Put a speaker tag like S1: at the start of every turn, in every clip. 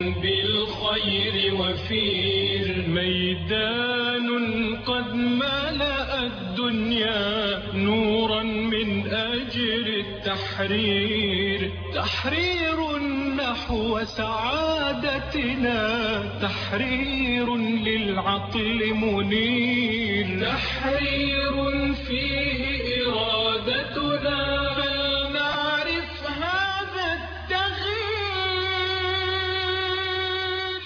S1: بالخير وفير ميدان قد ملأ الدنيا نورا من أجل التحرير تحرير نحو سعادتنا تحرير للعقل منير تحرير فيه إرادتنا فلنعرف هذا التغيير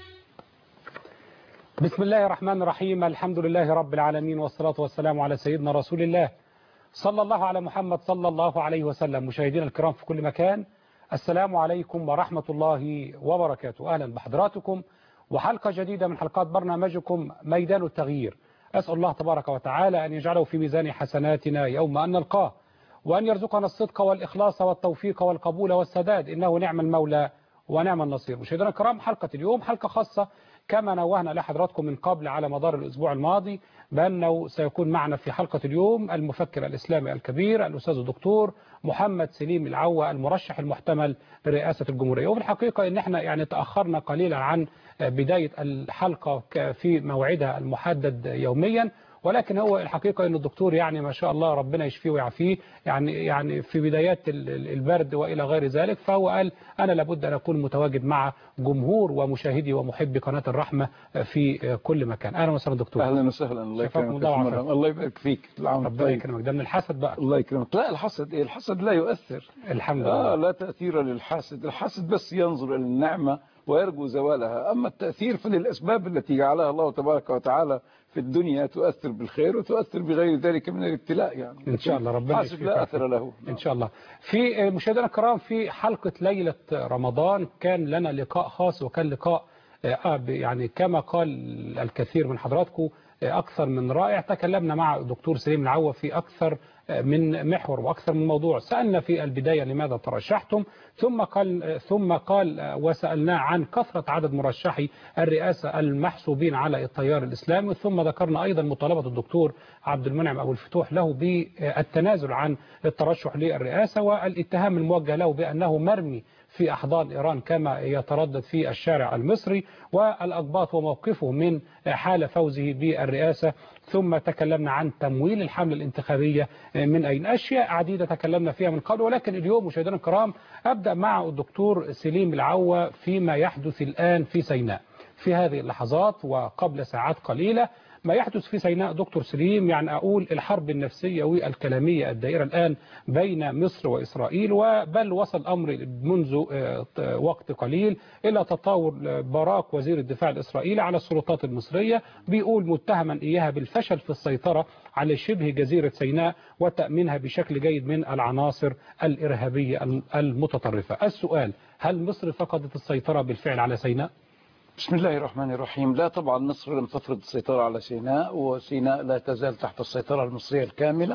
S2: بسم الله الرحمن الرحيم الحمد لله رب العالمين والصلاة والسلام على سيدنا رسول الله صلى الله على محمد صلى الله عليه وسلم مشاهدينا الكرام في كل مكان السلام عليكم ورحمة الله وبركاته أهلا بحضراتكم وحلقة جديدة من حلقات برنامجكم ميدان التغيير أسأل الله تبارك وتعالى أن يجعله في ميزان حسناتنا يوم أن نلقاه وأن يرزقنا الصدق والإخلاص والتوفيق والقبول والسداد إنه نعم المولى ونعم النصير مشاهدينا الكرام حلقة اليوم حلقة خاصة كما نوهنا لحضراتكم من قبل على مدار الأسبوع الماضي بأنه سيكون معنا في حلقة اليوم المفكر الإسلامي الكبير الأستاذ الدكتور محمد سليم العوة المرشح المحتمل لرئاسة الجمهورية وفي الحقيقة إن احنا يعني تأخرنا قليلا عن بداية الحلقة في موعدها المحدد يوميا ولكن هو الحقيقة أن الدكتور يعني ما شاء الله ربنا يشفيه ويعافيه يعني يعني في بدايات البرد وإلى غير ذلك فهو قال أنا لابد أن أكون متواجد مع جمهور ومشاهدي ومحبي قناة الرحمة في كل مكان أهلا وسهلا دكتور
S3: اهلا وسهلا الله
S2: شفاكم
S3: يكرمك
S2: الله
S3: يا
S2: وعافاك.
S3: مرحبا. الله يبارك فيك العام
S2: ربنا
S3: طيب
S2: يكرمك ده من الحسد بقى
S3: الله يكرمك لا الحسد ايه الحسد لا يؤثر
S2: الحمد
S3: آه
S2: لله
S3: لا تأثير للحاسد الحاسد بس ينظر إلى النعمة ويرجو زوالها أما التأثير فللأسباب التي جعلها الله تبارك وتعالى في الدنيا تؤثر بالخير وتؤثر بغير ذلك من الابتلاء يعني
S2: إن شاء الله ربنا
S3: الحاسد
S2: يشفيك
S3: لا
S2: ويعافيك.
S3: أثر له
S2: إن شاء الله في مشاهدينا الكرام في حلقة ليلة رمضان كان لنا لقاء خاص وكان لقاء آه، ب- يعني كما قال الكثير من حضراتكم آه، أكثر من رائع تكلمنا مع الدكتور سليم العوة في أكثر آه، من محور وأكثر من موضوع سألنا في البداية لماذا ترشحتم ثم قال آه، ثم قال آه، وسألناه عن كثرة عدد مرشحي الرئاسة المحسوبين على التيار الإسلامي ثم ذكرنا أيضا مطالبة الدكتور عبد المنعم أبو الفتوح له بالتنازل عن الترشح للرئاسة والاتهام الموجه له بأنه مرمي في أحضان إيران كما يتردد في الشارع المصري والأقباط وموقفه من حال فوزه بالرئاسة ثم تكلمنا عن تمويل الحملة الانتخابية من أين أشياء عديدة تكلمنا فيها من قبل ولكن اليوم مشاهدينا الكرام أبدأ مع الدكتور سليم العوة فيما يحدث الآن في سيناء في هذه اللحظات وقبل ساعات قليلة ما يحدث في سيناء دكتور سليم يعني أقول الحرب النفسية والكلامية الدائرة الآن بين مصر وإسرائيل وبل وصل الأمر منذ آه، وقت قليل إلى تطاول آه، باراك وزير الدفاع الإسرائيلي على السلطات المصرية بيقول متهما إياها بالفشل في السيطرة على شبه جزيرة سيناء وتأمينها بشكل جيد من العناصر الإرهابية المتطرفة السؤال هل مصر فقدت السيطرة بالفعل على سيناء؟
S3: بسم الله الرحمن الرحيم لا طبعا مصر لم تفرض السيطرة على سيناء وسيناء لا تزال تحت السيطرة المصرية الكاملة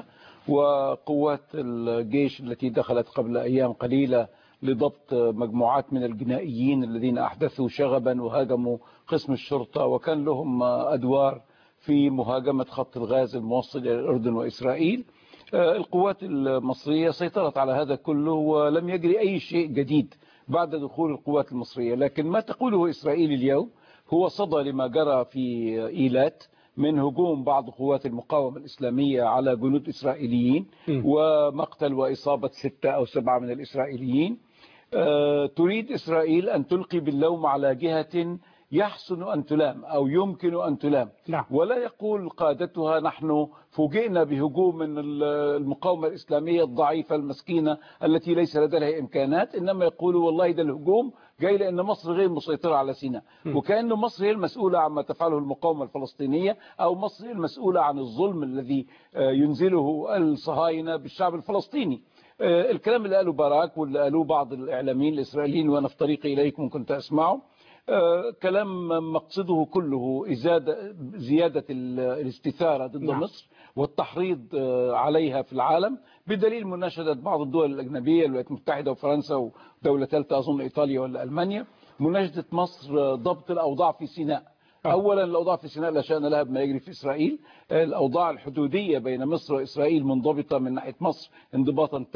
S3: وقوات الجيش التي دخلت قبل أيام قليلة لضبط مجموعات من الجنائيين الذين أحدثوا شغبا وهاجموا قسم الشرطة وكان لهم أدوار في مهاجمة خط الغاز الموصل إلى الأردن وإسرائيل آه، القوات المصرية سيطرت على هذا كله ولم يجري أي شيء جديد بعد دخول القوات المصرية لكن ما تقوله إسرائيل اليوم هو صدى لما جرى في إيلات من هجوم بعض قوات المقاومة الإسلامية على جنود إسرائيليين
S2: م.
S3: ومقتل وإصابة ستة أو سبعة من الإسرائيليين آه، تريد إسرائيل أن تلقي باللوم على جهة يحسن أن تلام أو يمكن أن تلام
S2: نعم.
S3: ولا يقول قادتها نحن فوجئنا بهجوم من المقاومة الإسلامية الضعيفة المسكينة التي ليس لديها إمكانات إنما يقولوا والله ده الهجوم جاي لأن مصر غير مسيطرة على سيناء وكأن مصر هي المسؤولة عما تفعله المقاومة الفلسطينية أو مصر هي المسؤولة عن الظلم الذي آه، ينزله الصهاينة بالشعب الفلسطيني آه، الكلام اللي قاله باراك واللي قالوه بعض الإعلاميين الإسرائيليين وأنا في طريقي إليكم كنت أسمعه آه، كلام مقصده كله إزادة زيادة ال- الاستثارة ضد
S2: نعم.
S3: مصر والتحريض آه، عليها في العالم بدليل مناشدة بعض الدول الأجنبية الولايات المتحدة وفرنسا ودولة ثالثة أظن إيطاليا ولا ألمانيا مناشدة مصر آه، ضبط الأوضاع في سيناء
S2: آه.
S3: أولا الأوضاع في سيناء لا شأن لها بما يجري في إسرائيل الأوضاع الحدودية بين مصر وإسرائيل منضبطة من ناحية مصر انضباطا تاما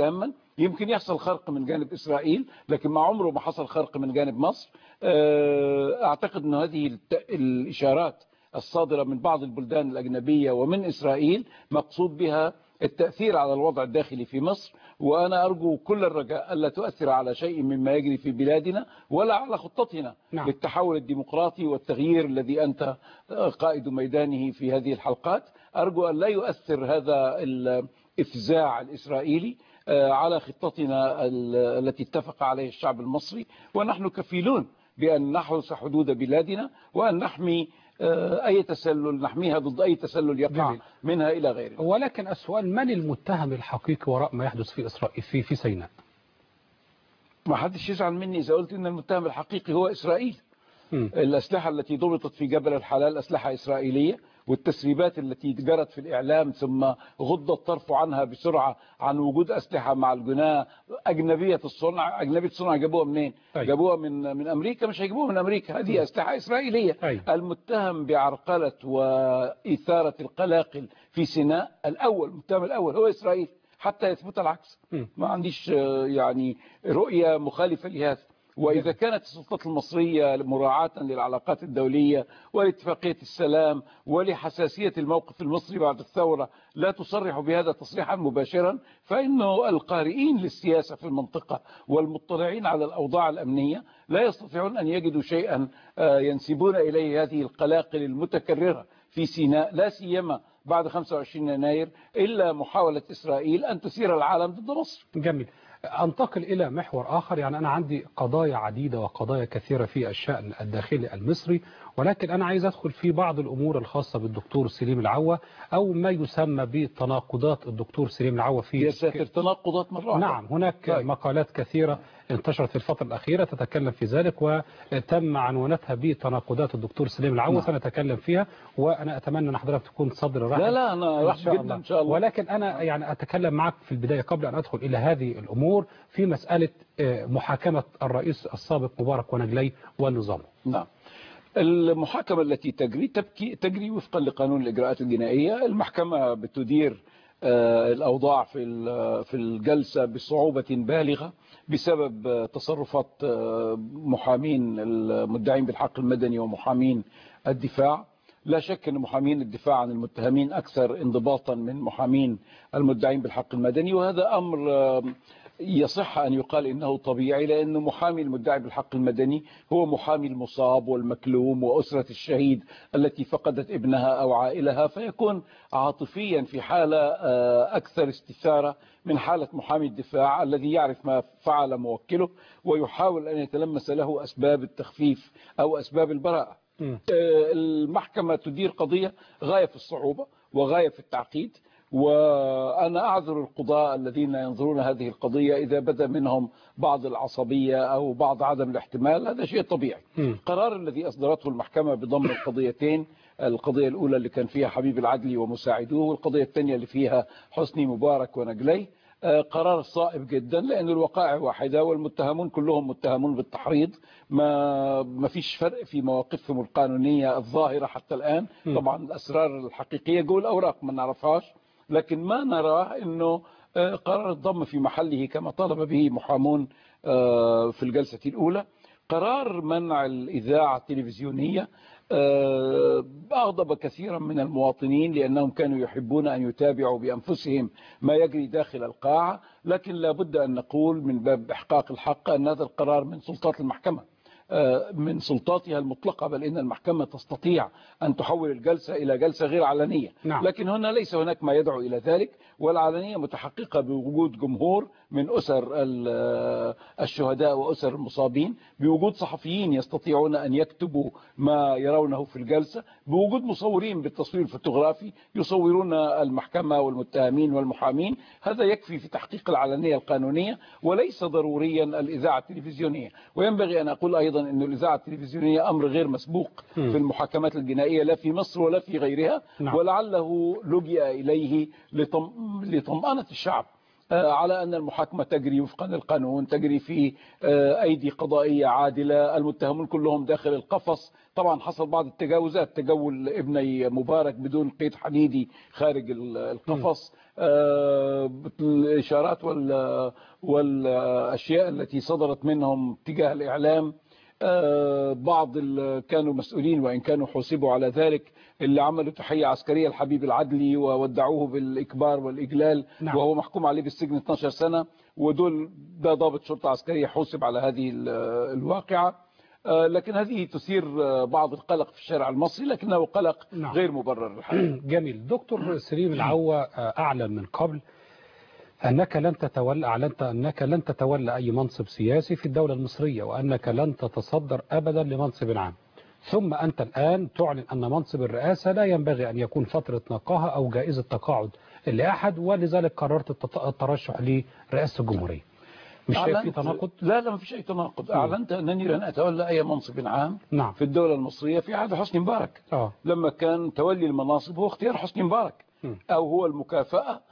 S3: يمكن يحصل خرق من جانب إسرائيل لكن ما عمره ما حصل خرق من جانب مصر آه، أعتقد أن هذه الت- الإشارات الصادرة من بعض البلدان الأجنبية ومن إسرائيل مقصود بها التأثير على الوضع الداخلي في مصر وأنا أرجو كل الرجاء ألا تؤثر على شيء مما يجري في بلادنا ولا على خطتنا
S2: نعم.
S3: للتحول الديمقراطي والتغيير الذي أنت قائد ميدانه في هذه الحلقات أرجو أن لا يؤثر هذا الإفزاع الإسرائيلي آه، على خطتنا ال- التي اتفق عليه الشعب المصري ونحن كفيلون بأن نحرس حدود بلادنا وأن نحمي آه، أي تسلل نحميها ضد أي تسلل يقع
S2: جميل.
S3: منها إلى غيره
S2: ولكن السؤال من المتهم الحقيقي وراء ما يحدث في إسرائيل في في سيناء
S3: ما حدش يزعل مني إذا قلت أن المتهم الحقيقي هو إسرائيل
S2: مم.
S3: الأسلحة التي ضبطت في جبل الحلال أسلحة إسرائيلية والتسريبات التي جرت في الإعلام ثم غض الطرف عنها بسرعة عن وجود أسلحة مع الجناة أجنبية الصنع أجنبية الصنع جابوها منين
S2: أيوة.
S3: جابوها من من أمريكا مش هيجيبوها من أمريكا هذه أسلحة إسرائيلية
S2: أيوة.
S3: المتهم بعرقلة وإثارة القلاقل في سيناء الأول المتهم الأول هو إسرائيل حتى يثبت العكس
S2: مم.
S3: ما عنديش آه، يعني رؤية مخالفة لهذا وإذا كانت السلطات المصرية مراعاة للعلاقات الدولية ولاتفاقية السلام ولحساسية الموقف المصري بعد الثورة لا تصرح بهذا تصريحا مباشرا فإنه القارئين للسياسة في المنطقة والمطلعين على الأوضاع الأمنية لا يستطيعون أن يجدوا شيئا آه، ينسبون إليه هذه القلاقل المتكررة في سيناء لا سيما بعد 25 يناير إلا محاولة إسرائيل أن تسير العالم ضد مصر
S2: جميل أنتقل إلى محور آخر يعني أنا عندي قضايا عديدة وقضايا كثيرة في الشأن الداخلي المصري ولكن أنا عايز أدخل في بعض الأمور الخاصة بالدكتور سليم العوة أو ما يسمى بتناقضات الدكتور سليم العوة في
S3: يا ساتر تناقضات مرة واحدة.
S2: نعم هناك
S3: طيب.
S2: مقالات كثيرة انتشرت في الفترة الأخيرة تتكلم في ذلك وتم عنوانتها بتناقضات الدكتور سليم العوة
S3: نعم.
S2: سنتكلم فيها وأنا أتمنى أن حضرتك تكون صدر رحب
S3: لا لا أنا
S2: إن
S3: رحب
S2: شاء
S3: جدا
S2: الله.
S3: إن شاء الله
S2: ولكن أنا يعني أتكلم معك في البداية قبل أن أدخل إلى هذه الأمور في مسألة آه، محاكمة الرئيس السابق مبارك ونجلي ونظامه
S3: نعم المحاكمة التي تجري تبكي تجري وفقا لقانون الإجراءات الجنائية المحكمة بتدير آه، الأوضاع في ال- في الجلسة بصعوبة بالغة بسبب آه، تصرفات آه، محامين المدعين بالحق المدني ومحامين الدفاع لا شك أن محامين الدفاع عن المتهمين أكثر انضباطا من محامين المدعين بالحق المدني وهذا أمر آه، يصح أن يقال إنه طبيعي لأن محامي المدعي بالحق المدني هو محامي المصاب والمكلوم وأسرة الشهيد التي فقدت ابنها أو عائلها فيكون عاطفيا في حالة آه، أكثر استثارة من حالة محامي الدفاع الذي يعرف ما فعل موكله ويحاول أن يتلمس له أسباب التخفيف أو أسباب البراءة
S2: مم.
S3: آه، المحكمة تدير قضية غاية في الصعوبة وغاية في التعقيد وأنا أعذر القضاء الذين ينظرون هذه القضية إذا بدا منهم بعض العصبية أو بعض عدم الاحتمال هذا شيء طبيعي
S2: مم.
S3: القرار الذي أصدرته المحكمة بضم القضيتين القضية الأولى اللي كان فيها حبيب العدلي ومساعدوه والقضية الثانية اللي فيها حسني مبارك ونجلي آه، قرار صائب جدا لأن الوقائع واحدة والمتهمون كلهم متهمون بالتحريض ما ما فيش فرق في مواقفهم القانونية الظاهرة حتى الآن
S2: م.
S3: طبعا الأسرار الحقيقية جوه الأوراق ما نعرفهاش لكن ما نراه أنه آه، قرار الضم في محله كما طالب به محامون آه، في الجلسة الأولى قرار منع الإذاعة التلفزيونية آه، أغضب كثيرا من المواطنين لأنهم كانوا يحبون أن يتابعوا بأنفسهم ما يجري داخل القاعة لكن لابد أن نقول من باب إحقاق الحق أن هذا القرار من سلطات المحكمة آه، من سلطاتها المطلقة بل إن المحكمة تستطيع أن تحول الجلسة إلى جلسة غير علنية
S2: نعم.
S3: لكن هنا ليس هناك ما يدعو إلى ذلك والعلنية متحققة بوجود جمهور من أسر ال- الشهداء وأسر المصابين بوجود صحفيين يستطيعون أن يكتبوا ما يرونه في الجلسة بوجود مصورين بالتصوير الفوتوغرافي يصورون المحكمة والمتهمين والمحامين هذا يكفي في تحقيق العلنية القانونية وليس ضروريا الإذاعة التلفزيونية وينبغي أن أقول أيضا أن الإذاعة التلفزيونية أمر غير مسبوق
S2: مم.
S3: في المحاكمات الجنائية لا في مصر ولا في غيرها
S2: نعم.
S3: ولعله لجئ إليه لطم... لطمأنة الشعب آه، على أن المحاكمة تجري وفقا للقانون تجري في آه، أيدي قضائية عادلة المتهمون كلهم داخل القفص طبعا حصل بعض التجاوزات تجول ابني مبارك بدون قيد حديدي خارج ال- القفص آه، الإشارات وال- والأشياء التي صدرت منهم تجاه الإعلام آه، بعض ال- كانوا مسؤولين وإن كانوا حوسبوا على ذلك اللي عملوا تحية عسكرية لحبيب العدلي وودعوه بالإكبار والإجلال
S2: نعم.
S3: وهو محكوم عليه بالسجن 12 سنة ودول ده ضابط شرطة عسكرية حوسب على هذه ال- الواقعة آه، لكن هذه تثير آه، بعض القلق في الشارع المصري لكنه قلق
S2: نعم.
S3: غير مبرر الحقيقة
S2: جميل دكتور سليم العوة آه، أعلن من قبل أنك لن تتولى أعلنت أنك لن تتولى أي منصب سياسي في الدولة المصرية وأنك لن تتصدر أبدا لمنصب عام ثم أنت الآن تعلن أن منصب الرئاسة لا ينبغي أن يكون فترة نقاهة أو جائزة تقاعد لأحد ولذلك قررت التط- الترشح لرئاسة الجمهورية مش شايف في
S3: أعلنت-
S2: تناقض؟
S3: لا لا ما فيش أي تناقض أعلنت أنني لن أتولى أي منصب عام
S2: نعم
S3: في الدولة المصرية في عهد حسني مبارك
S2: آه
S3: لما كان تولي المناصب هو اختيار حسني مبارك
S2: م.
S3: أو هو المكافأة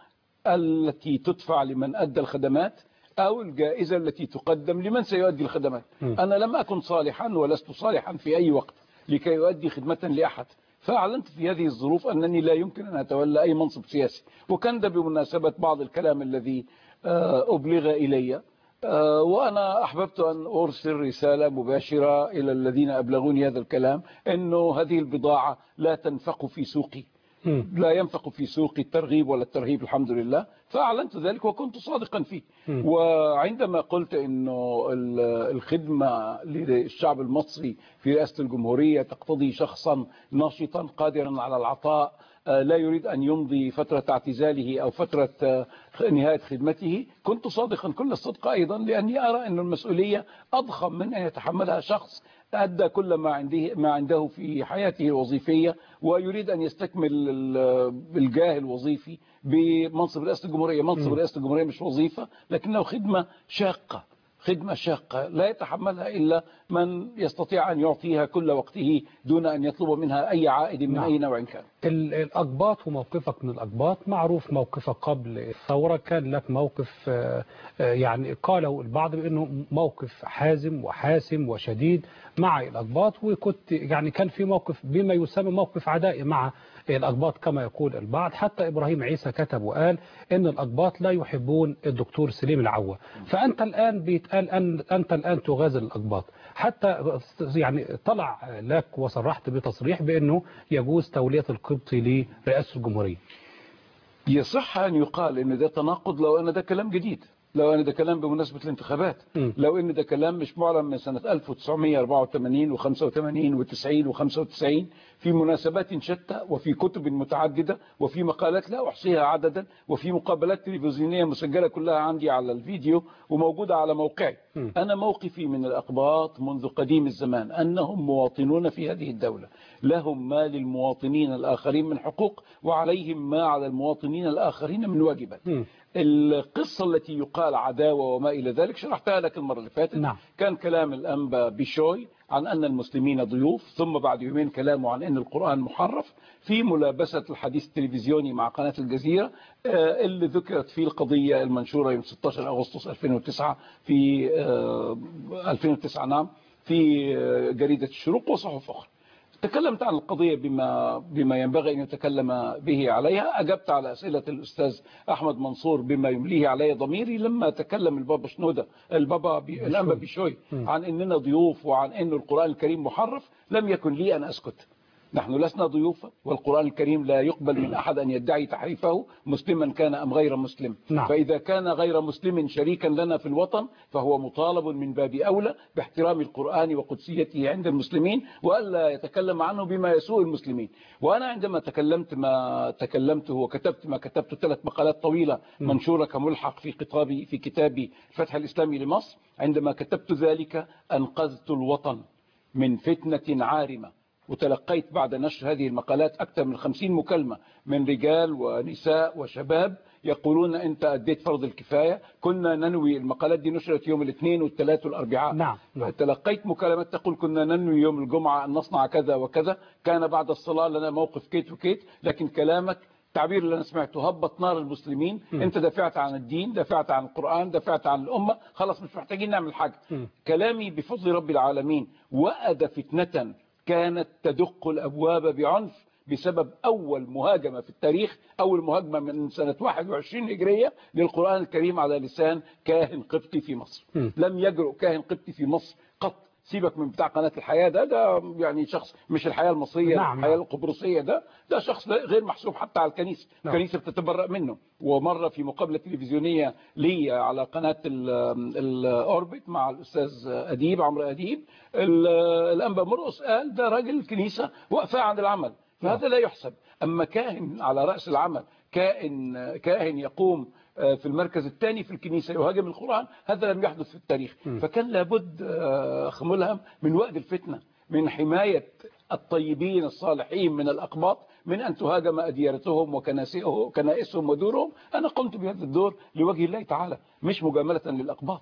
S3: التي تدفع لمن أدى الخدمات أو الجائزة التي تقدم لمن سيؤدي الخدمات
S2: م.
S3: أنا لم أكن صالحا ولست صالحا في أي وقت لكي يؤدي خدمة لأحد فأعلنت في هذه الظروف أنني لا يمكن أن أتولى أي منصب سياسي وكان ده بمناسبة بعض الكلام الذي آه، أبلغ إلي آه، وأنا أحببت أن أرسل رسالة مباشرة إلى الذين أبلغوني هذا الكلام أنه هذه البضاعة لا تنفق في سوقي
S2: م.
S3: لا ينفق في سوق الترغيب ولا الترهيب الحمد لله فأعلنت ذلك وكنت صادقا فيه
S2: م.
S3: وعندما قلت أنه ال- الخدمة للشعب المصري في رئاسة الجمهورية تقتضي شخصا ناشطا قادرا على العطاء آه، لا يريد أن يمضي فترة اعتزاله أو فترة آه، نهاية خدمته كنت صادقا كل الصدق أيضا لأني أرى أن المسؤولية أضخم من أن يتحملها شخص أدى كل ما عنده ما عنده في حياته الوظيفية ويريد أن يستكمل ال- الجاه الوظيفي بمنصب رئاسة الجمهورية منصب
S2: م.
S3: رئاسة الجمهورية مش وظيفة لكنه خدمة شاقة خدمة شاقة لا يتحملها إلا من يستطيع أن يعطيها كل وقته دون أن يطلب منها أي عائد من
S2: نعم.
S3: أي نوع كان
S2: ال- الأقباط وموقفك من الأقباط معروف موقفك قبل الثورة كان لك موقف آه، آه، يعني قاله البعض بأنه موقف حازم وحاسم وشديد مع الأقباط وكنت يعني كان في موقف بما يسمى موقف عدائي مع الأقباط كما يقول البعض حتى إبراهيم عيسى كتب وقال إن الأقباط لا يحبون الدكتور سليم العوة فأنت الآن بيتقال أن أنت الآن تغازل الأقباط حتى يعني طلع لك وصرحت بتصريح بأنه يجوز تولية القبطي لرئاسة الجمهورية
S3: يصح أن يقال أن ده تناقض لو أن ده كلام جديد لو أن ده كلام بمناسبة الانتخابات
S2: م.
S3: لو أن ده كلام مش معلن من سنة 1984 و85 و90 و95 في مناسبات شتى وفي كتب متعددة وفي مقالات لا أحصيها عددا وفي مقابلات تلفزيونية مسجلة كلها عندي على الفيديو وموجودة على موقعي
S2: م.
S3: أنا موقفي من الأقباط منذ قديم الزمان أنهم مواطنون في هذه الدولة لهم ما للمواطنين الآخرين من حقوق وعليهم ما على المواطنين الآخرين من واجبات
S2: م.
S3: القصة التي يقال عداوة وما إلى ذلك شرحتها لك المرة اللي فاتت
S2: نعم.
S3: كان كلام الأنبا بشوي عن أن المسلمين ضيوف ثم بعد يومين كلامه عن أن القرآن محرف في ملابسة الحديث التلفزيوني مع قناة الجزيرة آه، اللي ذكرت فيه القضية المنشورة يوم 16 أغسطس 2009 في آه، 2009 نعم في آه، جريدة الشروق وصحف أخرى تكلمت عن القضية بما بما ينبغي أن يتكلم به عليها أجبت على أسئلة الأستاذ أحمد منصور بما يمليه علي ضميري لما تكلم البابا شنودة البابا بي الأنبا بشوي عن أننا ضيوف وعن أن القرآن الكريم محرف لم يكن لي أن أسكت نحن لسنا ضيوفا والقرآن الكريم لا يقبل من أحد أن يدعي تحريفه مسلما كان أم غير مسلم
S2: نعم.
S3: فإذا كان غير مسلم شريكا لنا في الوطن فهو مطالب من باب أولى باحترام القرآن وقدسيته عند المسلمين وألا يتكلم عنه بما يسوء المسلمين وأنا عندما تكلمت ما تكلمته وكتبت ما كتبت ثلاث مقالات طويلة منشورة كملحق في كتابي في كتابي الفتح الإسلامي لمصر عندما كتبت ذلك أنقذت الوطن من فتنة عارمة وتلقيت بعد نشر هذه المقالات أكثر من خمسين مكالمة من رجال ونساء وشباب يقولون أنت أديت فرض الكفاية كنا ننوي المقالات دي نشرت يوم الاثنين والثلاث والأربعاء
S2: نعم، نعم.
S3: تلقيت مكالمات تقول كنا ننوي يوم الجمعة أن نصنع كذا وكذا كان بعد الصلاة لنا موقف كيت وكيت لكن كلامك التعبير اللي انا سمعته هبط نار المسلمين
S2: م.
S3: انت دافعت عن الدين دافعت عن القرآن دافعت عن الأمة خلاص مش محتاجين نعمل حاجة
S2: م.
S3: كلامي بفضل رب العالمين وأد فتنة كانت تدق الأبواب بعنف بسبب أول مهاجمة في التاريخ أول مهاجمة من سنة 21 هجرية للقرآن الكريم على لسان كاهن قبطي في مصر
S2: م.
S3: لم يجرؤ كاهن قبطي في مصر قط سيبك من بتاع قناة الحياة ده ده يعني شخص مش الحياة المصرية
S2: نعم،
S3: الحياة
S2: نعم.
S3: القبرصية ده ده شخص لا- غير محسوب حتى على الكنيسة
S2: نعم.
S3: الكنيسة بتتبرأ منه ومرة في مقابلة تلفزيونية لي على قناة ال- الأوربت مع الأستاذ أديب عمرو أديب ال- الأنبا مرقص قال ده راجل الكنيسة وقفاه عن العمل فهذا لا يحسب أما كاهن على رأس العمل كائن كاهن يقوم آه، في المركز الثاني في الكنيسة يهاجم القرآن هذا لم يحدث في التاريخ
S2: م.
S3: فكان لابد آه، أخ ملهم من وقت الفتنة من حماية الطيبين الصالحين من الأقباط من أن تهاجم أديرتهم وكنائسهم وكنائسهم ودورهم أنا قمت بهذا الدور لوجه الله تعالى مش مجاملة للأقباط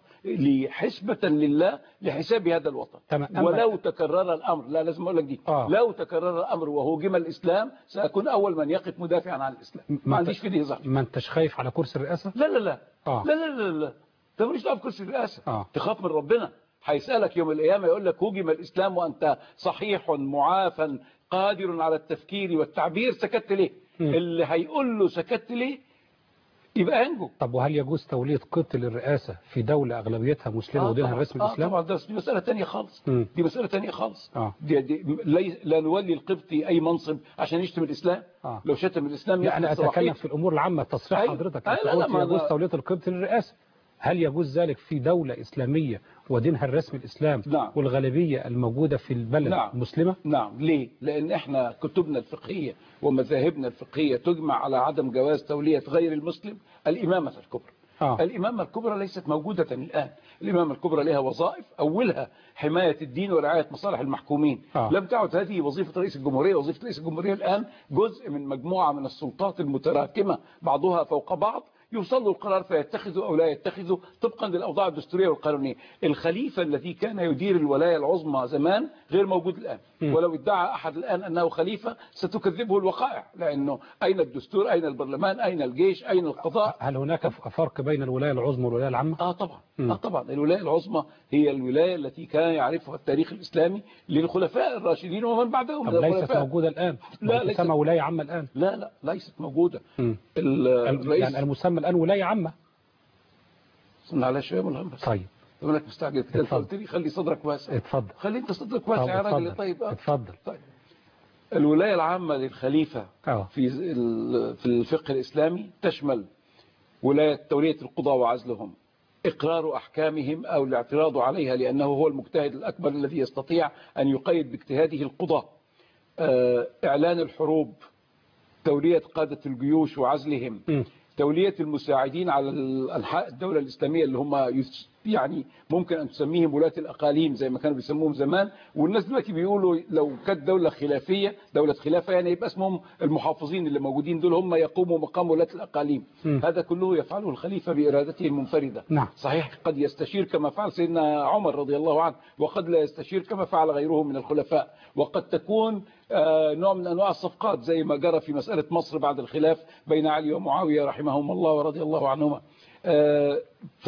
S3: لحسبة لله لحساب هذا الوطن
S2: تمام. أما-
S3: ولو تكرر الأمر لا لازم أقول لك دي
S2: آه.
S3: لو تكرر الأمر وهوجم الإسلام سأكون أول من يقف مدافعا عن الإسلام
S2: ما
S3: ما
S2: أنت-
S3: عنديش في دي هزار
S2: ما انتش خايف على كرسي الرئاسة
S3: لا لا لا
S2: آه.
S3: لا لا لا لا انت ماليش دعوه بكرسي الرئاسه
S2: آه.
S3: تخاف من ربنا هيسالك يوم القيامه يقول لك هجم الاسلام وانت صحيح معافى قادر على التفكير والتعبير سكت ليه
S2: مم.
S3: اللي هيقول له سكت ليه يبقى ينجو
S2: طب وهل يجوز تولية قتل الرئاسة في دولة أغلبيتها مسلمة ودينها
S3: طبعاً.
S2: الرسمي
S3: آه
S2: الإسلام؟
S3: طبعا ده دي مساله ثانيه خالص
S2: مم.
S3: دي مساله ثانيه خالص
S2: آه.
S3: دي دي لي- لا نولي القبطي اي منصب عشان يشتم الاسلام
S2: آه.
S3: لو شتم الاسلام
S2: لا أنا
S3: يفقد
S2: أتكلم
S3: صلاحيته.
S2: في الأمور العامة تصريح
S3: أيوة.
S2: حضرتك
S3: أيوة،
S2: أنت
S3: لا، لا،
S2: قلت
S3: ما
S2: يجوز
S3: أنا-
S2: تولية القبط للرئاسة هل يجوز ذلك في دولة إسلامية ودينها الرسمي الإسلام
S3: نعم.
S2: والغالبية الموجودة في البلد
S3: نعم.
S2: مسلمة؟
S3: نعم ليه؟ لأن احنا كتبنا الفقهية ومذاهبنا الفقهية تجمع على عدم جواز تولية غير المسلم الإمامة الكبرى
S2: آه.
S3: الإمامة الكبرى ليست موجودة الآن الإمامة الكبرى لها وظائف أولها حماية الدين ورعاية مصالح المحكومين
S2: آه.
S3: لم تعد هذه وظيفة رئيس الجمهورية وظيفة رئيس الجمهورية الآن جزء من مجموعة من السلطات المتراكمة بعضها فوق بعض يوصلوا القرار فيتخذوا أو لا يتخذوا طبقا للأوضاع الدستورية والقانونية الخليفة الذي كان يدير الولاية العظمى زمان غير موجود الآن
S2: م.
S3: ولو ادعى أحد الآن أنه خليفة ستكذبه الوقائع لأنه أين الدستور أين البرلمان أين الجيش أين القضاء
S2: هل هناك فرق بين الولاية العظمى والولاية العامة؟
S3: آه طبعا
S2: مم.
S3: آه طبعا الولاية العظمى هي الولاية التي كان يعرفها التاريخ الإسلامي للخلفاء الراشدين ومن بعدهم
S2: طب
S3: من
S2: ليست
S3: الخلفاء.
S2: موجودة الآن
S3: لا،
S2: تسمى
S3: ليست-
S2: ولاية عامة الآن
S3: لا لا ليست موجودة
S2: مم.
S3: ال- الرئيس
S2: يعني المسمى الآن ولاية عامة
S3: صلنا على شوية ملهم بس
S2: طيب
S3: يقول لك مستعجل كده
S2: اتفضل.
S3: قلت لي خلي صدرك واسع
S2: اتفضل
S3: خلي انت صدرك
S2: طب
S3: واسع يا راجل
S2: اتفضل
S3: طيب آه.
S2: اتفضل
S3: طيب الولاية العامة للخليفة
S2: اه
S3: في ال- في الفقه الإسلامي تشمل ولاية تولية القضاة وعزلهم إقرار أحكامهم أو الاعتراض عليها لأنه هو المجتهد الأكبر الذي يستطيع أن يقيد باجتهاده القضاة آه، إعلان الحروب تولية قادة الجيوش وعزلهم
S2: مم.
S3: تولية المساعدين على أنحاء الدولة الإسلامية اللي هم يس- يعني ممكن أن تسميهم ولاة الأقاليم زي ما كانوا بيسموهم زمان والناس دلوقتي بيقولوا لو كانت دولة خلافية دولة خلافة يعني يبقى اسمهم المحافظين اللي موجودين دول هم يقوموا مقام ولاة الأقاليم
S2: مم.
S3: هذا كله يفعله الخليفة بإرادته المنفردة
S2: نعم.
S3: صحيح قد يستشير كما فعل سيدنا عمر رضي الله عنه وقد لا يستشير كما فعل غيره من الخلفاء وقد تكون آه، نوع من أنواع الصفقات زي ما جرى في مسألة مصر بعد الخلاف بين علي ومعاوية رحمهم الله ورضي الله عنهما آه،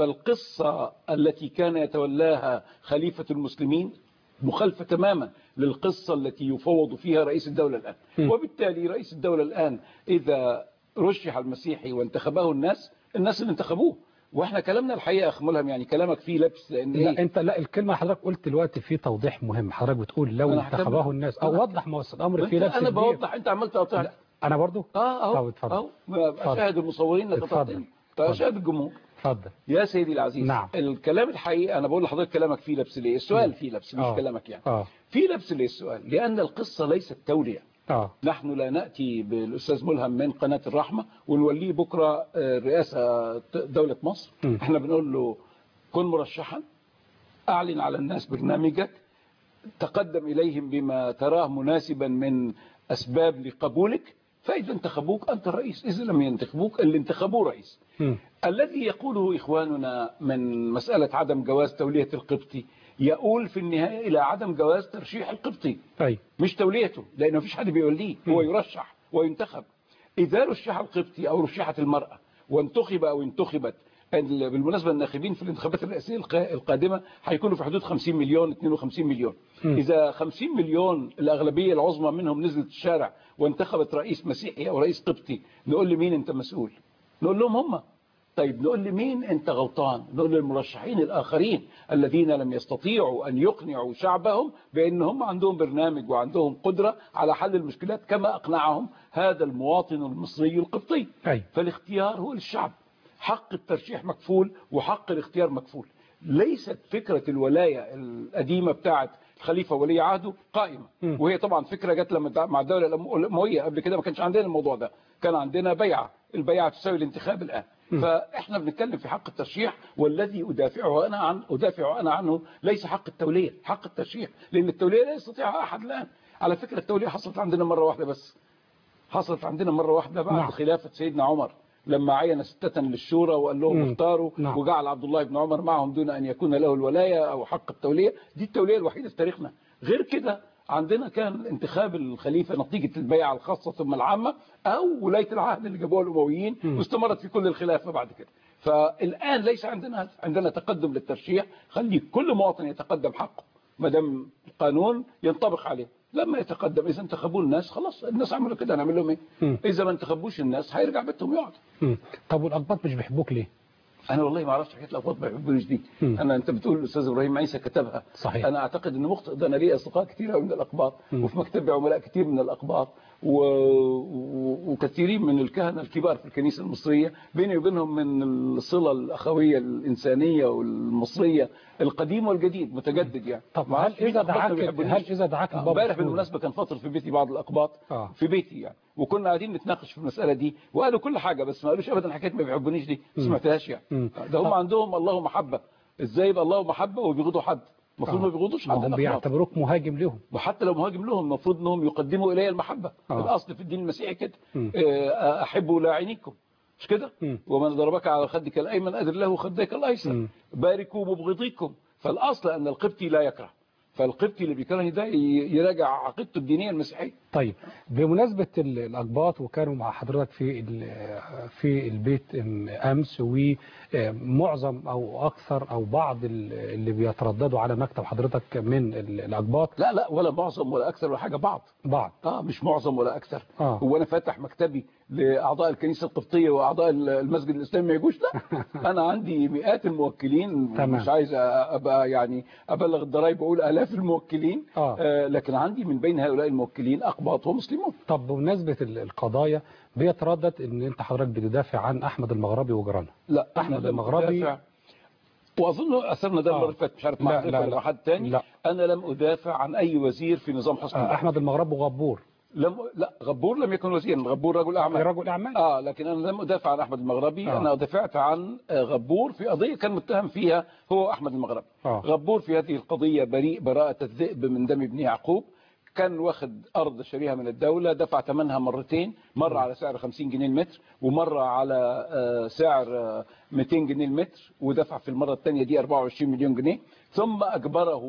S3: فالقصة التي كان يتولاها خليفة المسلمين مخالفة تماما للقصة التي يفوض فيها رئيس الدولة الآن
S2: م.
S3: وبالتالي رئيس الدولة الآن إذا رشح المسيحي وانتخبه الناس الناس اللي انتخبوه واحنا كلامنا الحقيقة أخ ملهم يعني كلامك فيه لبس لأن
S2: لا
S3: إيه؟
S2: انت لا الكلمه اللي حضرتك قلت دلوقتي في توضيح مهم حضرتك بتقول لو
S3: أنا هعتبر-
S2: انتخبه الناس او
S3: أنا-
S2: وضح ما هو الامر
S3: وأنت-
S2: فيه لبس
S3: أنا
S2: كبير.
S3: بوضح أنت عمال تقاطعني
S2: لا انا برضو
S3: اه
S2: طب
S3: اهو
S2: اتفضل.
S3: اهو
S2: اتفضل.
S3: اشاهد المصورين
S2: اتفضل.
S3: لقطعتين اشاهد الجمهور
S2: اتفضل
S3: يا سيدي العزيز
S2: نعم.
S3: الكلام الحقيقي انا بقول لحضرتك كلامك فيه لبس ليه السؤال فيه لبس مش
S2: آه.
S3: كلامك يعني
S2: اه
S3: في لبس ليه السؤال لان القصه ليست توليه
S2: اه
S3: نحن لا ناتي بالاستاذ ملهم من قناه الرحمه ونوليه بكره آه، رئاسه دوله مصر
S2: م.
S3: احنا بنقول له كن مرشحا اعلن على الناس برنامجك تقدم إليهم بما تراه مناسبا من أسباب لقبولك فإذا انتخبوك أنت الرئيس إذا لم ينتخبوك اللي انتخبوه رئيس
S2: مم.
S3: الذي يقوله إخواننا من مسألة عدم جواز تولية القبطي يقول في النهاية إلى عدم جواز ترشيح القبطي
S2: طيب
S3: مش توليته لأنه مفيش حد بيوليه هو يرشح وينتخب إذا رشح القبطي أو رشحت المرأة وانتخب أو انتخبت ال- بالمناسبة الناخبين في الانتخابات الرئاسية الق- القادمة هيكونوا في حدود 50 مليون 52 مليون إذا 50 مليون الأغلبية العظمى منهم نزلت الشارع وانتخبت رئيس مسيحي أو رئيس قبطي نقول لمين أنت مسؤول نقول لهم هم طيب نقول لمين أنت غلطان نقول للمرشحين الآخرين الذين لم يستطيعوا أن يقنعوا شعبهم بأن هم عندهم برنامج وعندهم قدرة على حل المشكلات كما أقنعهم هذا المواطن المصري القبطي
S2: أي.
S3: فالاختيار هو للشعب حق الترشيح مكفول وحق الاختيار مكفول ليست فكرة الولاية القديمة بتاعت الخليفة ولي عهده قائمة وهي طبعا فكرة جت لما دع- مع الدولة الأم- الأموية قبل كده ما كانش عندنا الموضوع ده كان عندنا بيعة البيعة تساوي الانتخاب الآن فاحنا بنتكلم في حق الترشيح والذي ادافعه انا عن ادافع انا عنه ليس حق التوليه حق الترشيح لان التوليه لا يستطيعها احد الان على فكره التوليه حصلت عندنا مره واحده بس حصلت عندنا مرة واحدة بعد
S2: نعم.
S3: نعم. خلافة سيدنا عمر لما عين ستة للشورى وقال لهم
S2: مم.
S3: اختاروا
S2: نعم.
S3: وجعل عبد الله بن عمر معهم دون أن يكون له الولاية أو حق التولية دي التولية الوحيدة في تاريخنا غير كده عندنا كان انتخاب الخليفة نتيجة البيعة الخاصة ثم العامة أو ولاية العهد اللي جابوها الأمويين واستمرت في كل الخلافة بعد كده فالآن ليس عندنا هذا. عندنا تقدم للترشيح خلي كل مواطن يتقدم حقه ما دام القانون ينطبق عليه لما يتقدم اذا انتخبوا الناس خلاص الناس عملوا كده هنعمل لهم ايه
S2: مم.
S3: اذا ما انتخبوش الناس هيرجع بيتهم يقعد
S2: مم. طب والأقباط مش بيحبوك ليه
S3: انا والله ما اعرفش حكايه الاقباط ما بيحبونيش دي
S2: مم.
S3: انا انت بتقول الاستاذ ابراهيم عيسى كتبها
S2: صحيح.
S3: انا اعتقد انه مخطئ ده انا لي اصدقاء كثير قوي من الاقباط وفي مكتبي عملاء كثير من الاقباط و... و... وكثيرين من الكهنه الكبار في الكنيسه المصريه بيني وبينهم من الصله الاخويه الانسانيه والمصريه القديم والجديد متجدد يعني
S2: طب
S3: ما
S2: هل
S3: أعرفش مين
S2: إذا
S3: الأقباط ما
S2: دعاك
S3: بيحبونيش.
S2: هل إذا دعاك
S3: آه،
S2: البابا
S3: امبارح
S2: شنودة؟
S3: بالمناسبه كان فاطر في بيتي بعض الاقباط
S2: آه.
S3: في بيتي يعني وكنا قاعدين نتناقش في المساله دي وقالوا كل حاجه بس ما قالوش ابدا حكايه ما بيحبونيش دي ما سمعتهاش يعني
S2: مم.
S3: ده هم
S2: طب-
S3: عندهم الله محبه ازاي يبقى الله محبه وبيغضوا حد المفروض
S2: آه.
S3: ما بيغضوش
S2: ما
S3: حد
S2: هم
S3: الأقباط.
S2: بيعتبروك مهاجم لهم
S3: وحتى لو مهاجم لهم المفروض انهم يقدموا الي المحبه
S2: آه.
S3: الاصل في الدين المسيحي كده
S2: مم.
S3: آه، احبوا لاعنيكم مش كده
S2: مم.
S3: ومن ضربك على خدك الايمن ادر له خديك الايسر
S2: مم.
S3: باركوا مبغضيكم فالاصل ان القبطي لا يكره فالقبطي اللي بيكرهني ده ي- يراجع عقيدته الدينيه المسيحيه
S2: طيب بمناسبة ال- الأقباط وكانوا مع حضرتك في ال- في البيت أم- أمس ومعظم أو أكثر أو بعض ال- اللي بيترددوا على مكتب حضرتك من ال- الأقباط
S3: لا لا ولا معظم ولا اكثر ولا حاجه بعض
S2: بعض
S3: اه مش معظم ولا اكثر
S2: آه.
S3: هو انا فاتح مكتبي لاعضاء الكنيسه القبطيه واعضاء المسجد الاسلامي ما يجوش لا انا عندي مئات الموكلين
S2: تمام.
S3: مش عايز ابقى يعني ابلغ الضرايب واقول الاف الموكلين
S2: آه.
S3: آه لكن عندي من بين هؤلاء الموكلين اقباط ومسلمون
S2: طب بمناسبة ال- القضايا بيتردد ان انت حضرتك بتدافع عن احمد المغربي وجيرانه
S3: لا
S2: أحمد
S3: أنا لم
S2: المغربي-
S3: أدافع. واظن اثرنا ده
S2: آه.
S3: المره اللي فاتت مش عارف مع
S2: لا،
S3: حضرتك
S2: لا،
S3: ولا
S2: لا.
S3: مع حد تاني
S2: لا.
S3: انا لم ادافع عن اي وزير في نظام حسني
S2: آه،
S3: مبارك.
S2: احمد المغربي وغبور
S3: لم لا غبور لم يكن وزيرا غبور رجل اعمال
S2: رجل اعمال
S3: اه لكن انا لم ادافع عن احمد المغربي
S2: آه.
S3: آه. انا دافعت عن آه، غبور في قضيه كان متهم فيها هو احمد المغربي
S2: آه.
S3: غبور في هذه القضيه بريء براءه الذئب من دم ابن يعقوب كان واخد ارض شاريها من الدوله دفع ثمنها مرتين مره على سعر 50 جنيه المتر ومره على آه، سعر آه، 200 جنيه المتر ودفع في المره الثانيه دي 24 مليون جنيه ثم اجبره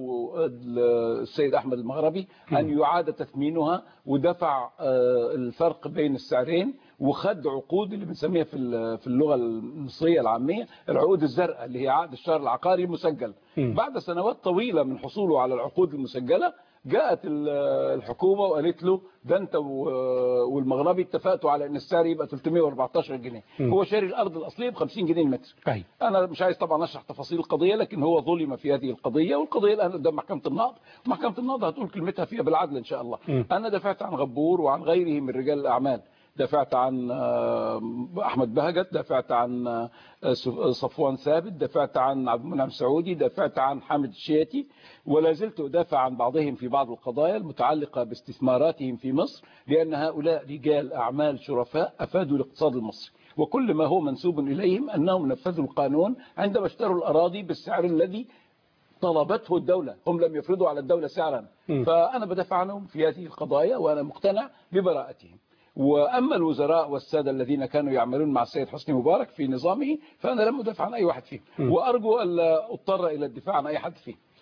S3: السيد احمد المغربي ان يعاد تثمينها ودفع آه، الفرق بين السعرين وخد عقود اللي بنسميها في ال- في اللغه المصريه العاميه العقود الزرقاء اللي هي عقد الشهر العقاري المسجل
S2: مم.
S3: بعد سنوات طويله من حصوله على العقود المسجله جاءت ال- الحكومه وقالت له ده انت و- والمغربي اتفقتوا على ان السعر يبقى 314 جنيه
S2: مم.
S3: هو شاري الارض الاصليه ب 50 جنيه المتر
S2: ايوه
S3: انا مش عايز طبعا اشرح تفاصيل القضيه لكن هو ظلم في هذه القضيه والقضيه الان قدام محكمه النقض محكمه النقض هتقول كلمتها فيها بالعدل ان شاء الله
S2: م.
S3: انا دافعت عن غبور وعن غيره من رجال الاعمال دافعت عن آه، احمد بهجت دافعت عن آه، صف- صفوان ثابت دافعت عن عبد المنعم سعودي دافعت عن حامد الشياتي ولا زلت ادافع عن بعضهم في بعض القضايا المتعلقه باستثماراتهم في مصر لان هؤلاء رجال اعمال شرفاء افادوا الاقتصاد المصري وكل ما هو منسوب اليهم انهم نفذوا القانون عندما اشتروا الاراضي بالسعر الذي طلبته الدولة هم لم يفرضوا على الدولة سعرا
S2: م.
S3: فأنا بدافع عنهم في هذه القضايا وأنا مقتنع ببراءتهم وأما الوزراء والسادة الذين كانوا يعملون مع السيد حسني مبارك في نظامه فأنا لم أدافع عن أي واحد فيهم
S2: م.
S3: وأرجو ألا أضطر إلى الدفاع عن أي حد فيه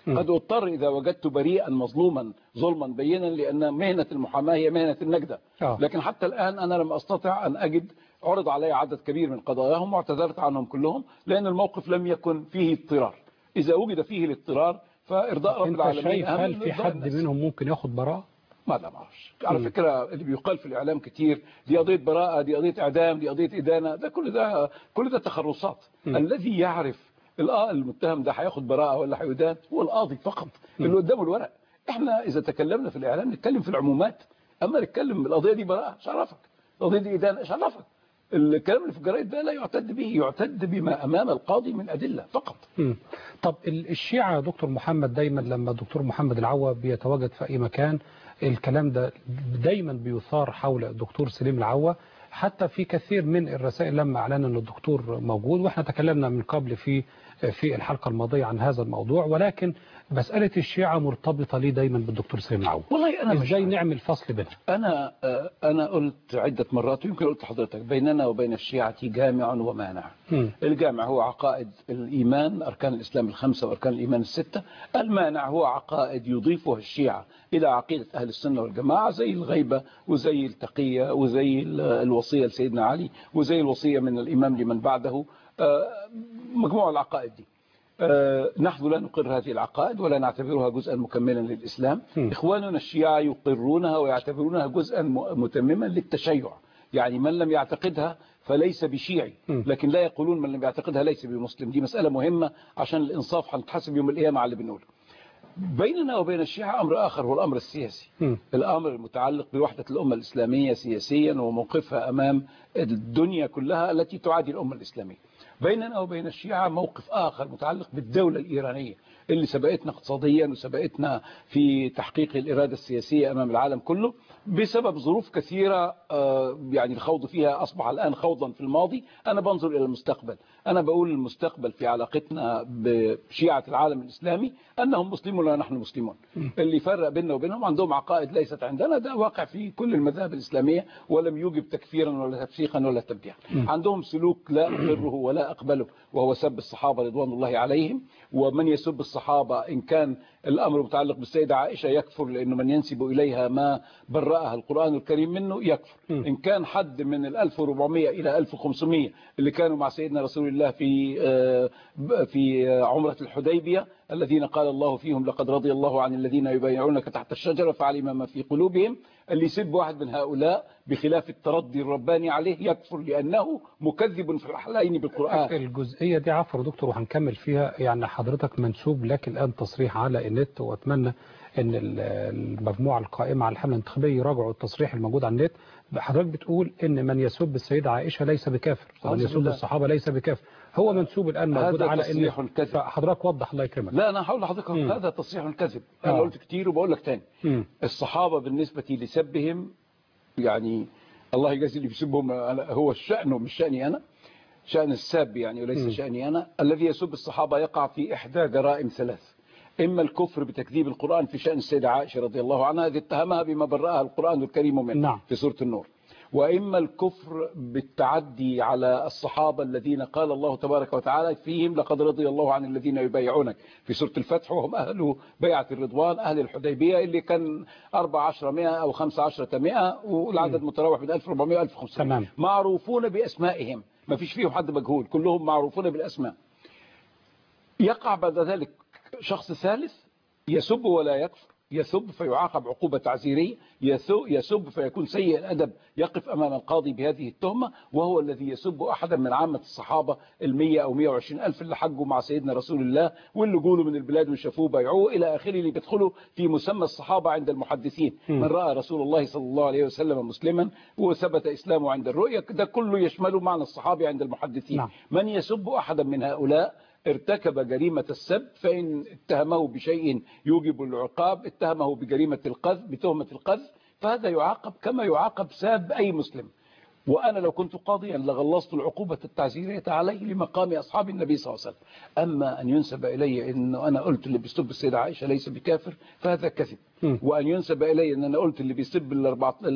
S2: مم.
S3: قد اضطر إذا وجدت بريئا مظلوما ظلما بينا لأن مهنة المحاماة هي مهنة النجدة
S2: آه.
S3: لكن حتى الآن أنا لم أستطع أن أجد عرض علي عدد كبير من قضاياهم واعتذرت عنهم كلهم لأن الموقف لم يكن فيه اضطرار إذا وجد فيه الاضطرار فإرضاء رب
S2: انت
S3: العالمين
S2: شايف
S3: أهم
S2: هل
S3: من
S2: في
S3: إرضاء
S2: حد
S3: الناس.
S2: منهم ممكن ياخد براءة
S3: ما لا ما اعرفش على
S2: مم.
S3: فكره اللي بيقال في الاعلام كتير دي قضيه براءه دي قضيه اعدام دي قضيه ادانه ده كل ده كل ده تخرصات
S2: مم.
S3: الذي يعرف الآ- المتهم ده هياخد براءه ولا هيدان هو القاضي فقط اللي قدامه الورق احنا اذا تكلمنا في الاعلام نتكلم في العمومات اما نتكلم القضيه دي براءه ايش عرفك القضيه دي ادانه ايش عرفك الكلام اللي في الجرايد ده لا يعتد به يعتد بما امام القاضي من ادله فقط
S2: مم. طب ال- الشيعة يا دكتور محمد دايما لما الدكتور محمد العوا بيتواجد في أي مكان الكلام ده دايما بيثار حول الدكتور سليم العوا حتى في كثير من الرسائل لما أعلن أن الدكتور موجود وإحنا تكلمنا من قبل في في الحلقة الماضية عن هذا الموضوع ولكن مسألة الشيعة مرتبطة ليه دايما بالدكتور سليم العوا
S3: والله انا مش
S2: ازاي
S3: عارف.
S2: نعمل فصل بينها
S3: أنا آه، أنا قلت عدة مرات ويمكن قلت لحضرتك بيننا وبين الشيعة جامع ومانع
S2: مم.
S3: الجامع هو عقائد الإيمان أركان الإسلام الخمسة وأركان الإيمان الستة المانع هو عقائد يضيفها الشيعة إلى عقيدة أهل السنة والجماعة زي الغيبة وزي التقية وزي ال- الوصية لسيدنا علي وزي الوصية من الإمام لمن بعده آه، مجموعة العقائد دي آه، نحن لا نقر هذه العقائد ولا نعتبرها جزءا مكملا للإسلام
S2: م.
S3: إخواننا الشيعة يقرونها ويعتبرونها جزءا م- متمما للتشيع يعني من لم يعتقدها فليس بشيعي
S2: م.
S3: لكن لا يقولون من لم يعتقدها ليس بمسلم دي مسألة مهمة عشان الإنصاف هنتحاسب يوم القيامة على اللي بنقوله بيننا وبين الشيعة أمر آخر هو الأمر السياسي
S2: مم.
S3: الأمر المتعلق بوحدة الأمة الإسلامية سياسيا وموقفها أمام الدنيا كلها التي تعادي الأمة الإسلامية بيننا وبين الشيعة موقف آخر متعلق بالدولة الإيرانية اللي سبقتنا اقتصاديا وسبقتنا في تحقيق الإرادة السياسية أمام العالم كله بسبب ظروف كثيرة آه، يعني الخوض فيها أصبح الآن خوضا في الماضي أنا بنظر إلى المستقبل أنا بقول المستقبل في علاقتنا بشيعة العالم الإسلامي أنهم مسلمون ونحن مسلمون اللي يفرق بيننا وبينهم عندهم عقائد ليست عندنا ده واقع في كل المذاهب الإسلامية ولم يوجب تكفيرا ولا تفسيقا ولا تبديعا عندهم سلوك لا أقره ولا أقبله وهو سب الصحابة رضوان الله عليهم ومن يسب الصحابة إن كان الأمر متعلق بالسيدة عائشة يكفر لأنه من ينسب إليها ما برأها القرآن الكريم منه يكفر
S2: م.
S3: إن كان حد من ال 1400 إلى 1500 اللي كانوا مع سيدنا رسول الله في آه، ب- في آه، عمرة الحديبية الذين قال الله فيهم لقد رضي الله عن الذين يبايعونك تحت الشجرة فعلم ما في قلوبهم اللي يسب واحد من هؤلاء بخلاف التردي الرباني عليه يكفر لأنه مكذب في الحلين بالقرآن
S2: الجزئية دي عفوا يا دكتور وهنكمل فيها يعني حضرتك منسوب لك الآن تصريح على النت وأتمنى أن ال- المجموعة القائمة على الحملة الانتخابية يراجعوا التصريح الموجود على النت حضرتك بتقول أن من يسب السيدة عائشة ليس بكافر ومن
S3: أعوذ
S2: يسب
S3: بالله.
S2: الصحابة ليس بكافر هو منسوب الآن موجود
S3: هذا
S2: على
S3: تصريح
S2: أن
S3: كذب.
S2: حضرتك وضح الله يكرمك
S3: لا أنا هقول لحضرتك
S2: مم.
S3: هذا تصريح كذب أنا
S2: آه.
S3: قلت كتير وبقول لك تاني
S2: مم.
S3: الصحابة بالنسبة لسبهم يعني الله يجازي اللي بيسبهم أنا- هو شأنه مش شأني أنا شأن الساب يعني وليس
S2: مم.
S3: شأني أنا الذي يسب الصحابة يقع في إحدى جرائم ثلاث إما الكفر بتكذيب القرآن في شأن السيدة عائشة رضي الله عنها إذ اتهمها بما برأها القرآن الكريم منه
S2: نعم.
S3: في سورة النور وإما الكفر بالتعدي على الصحابة الذين قال الله تبارك وتعالى فيهم لقد رضي الله عن الذين يبايعونك في سورة الفتح وهم أهل بيعة الرضوان أهل الحديبية اللي كان 14 مئة أو 15 مئة والعدد متراوح من 1400 و 1500
S2: تمام.
S3: معروفون بأسمائهم ما فيش فيهم حد مجهول كلهم معروفون بالأسماء يقع بعد ذلك شخص ثالث يسب ولا يكفر يسب فيعاقب عقوبة تعزيرية يسو- يسب فيكون سيء الأدب يقف أمام القاضي بهذه التهمة وهو الذي يسب أحدا من عامة الصحابة المية أو مية وعشرين ألف اللي حجوا مع سيدنا رسول الله واللي جولوا من البلاد وشافوه بايعوه إلى آخره اللي بيدخلوا في مسمى الصحابة عند المحدثين
S2: مم.
S3: من رأى رسول الله صلى الله عليه وسلم مسلما وثبت إسلامه عند الرؤية ده كله يشمله معنى الصحابي عند المحدثين
S2: نعم.
S3: من يسب أحدا من هؤلاء ارتكب جريمة السب فإن اتهمه بشيء يوجب العقاب اتهمه بجريمة القذف بتهمة القذف فهذا يعاقب كما يعاقب ساب أي مسلم وأنا لو كنت قاضيا لغلظت العقوبة التعزيرية عليه لمقام أصحاب النبي صلى الله عليه وسلم أما أن ينسب إلي أنه أنا قلت اللي بيسب السيدة عائشة ليس بكافر فهذا كذب
S2: مم.
S3: وأن ينسب إلي أن أنا قلت اللي بيسب ال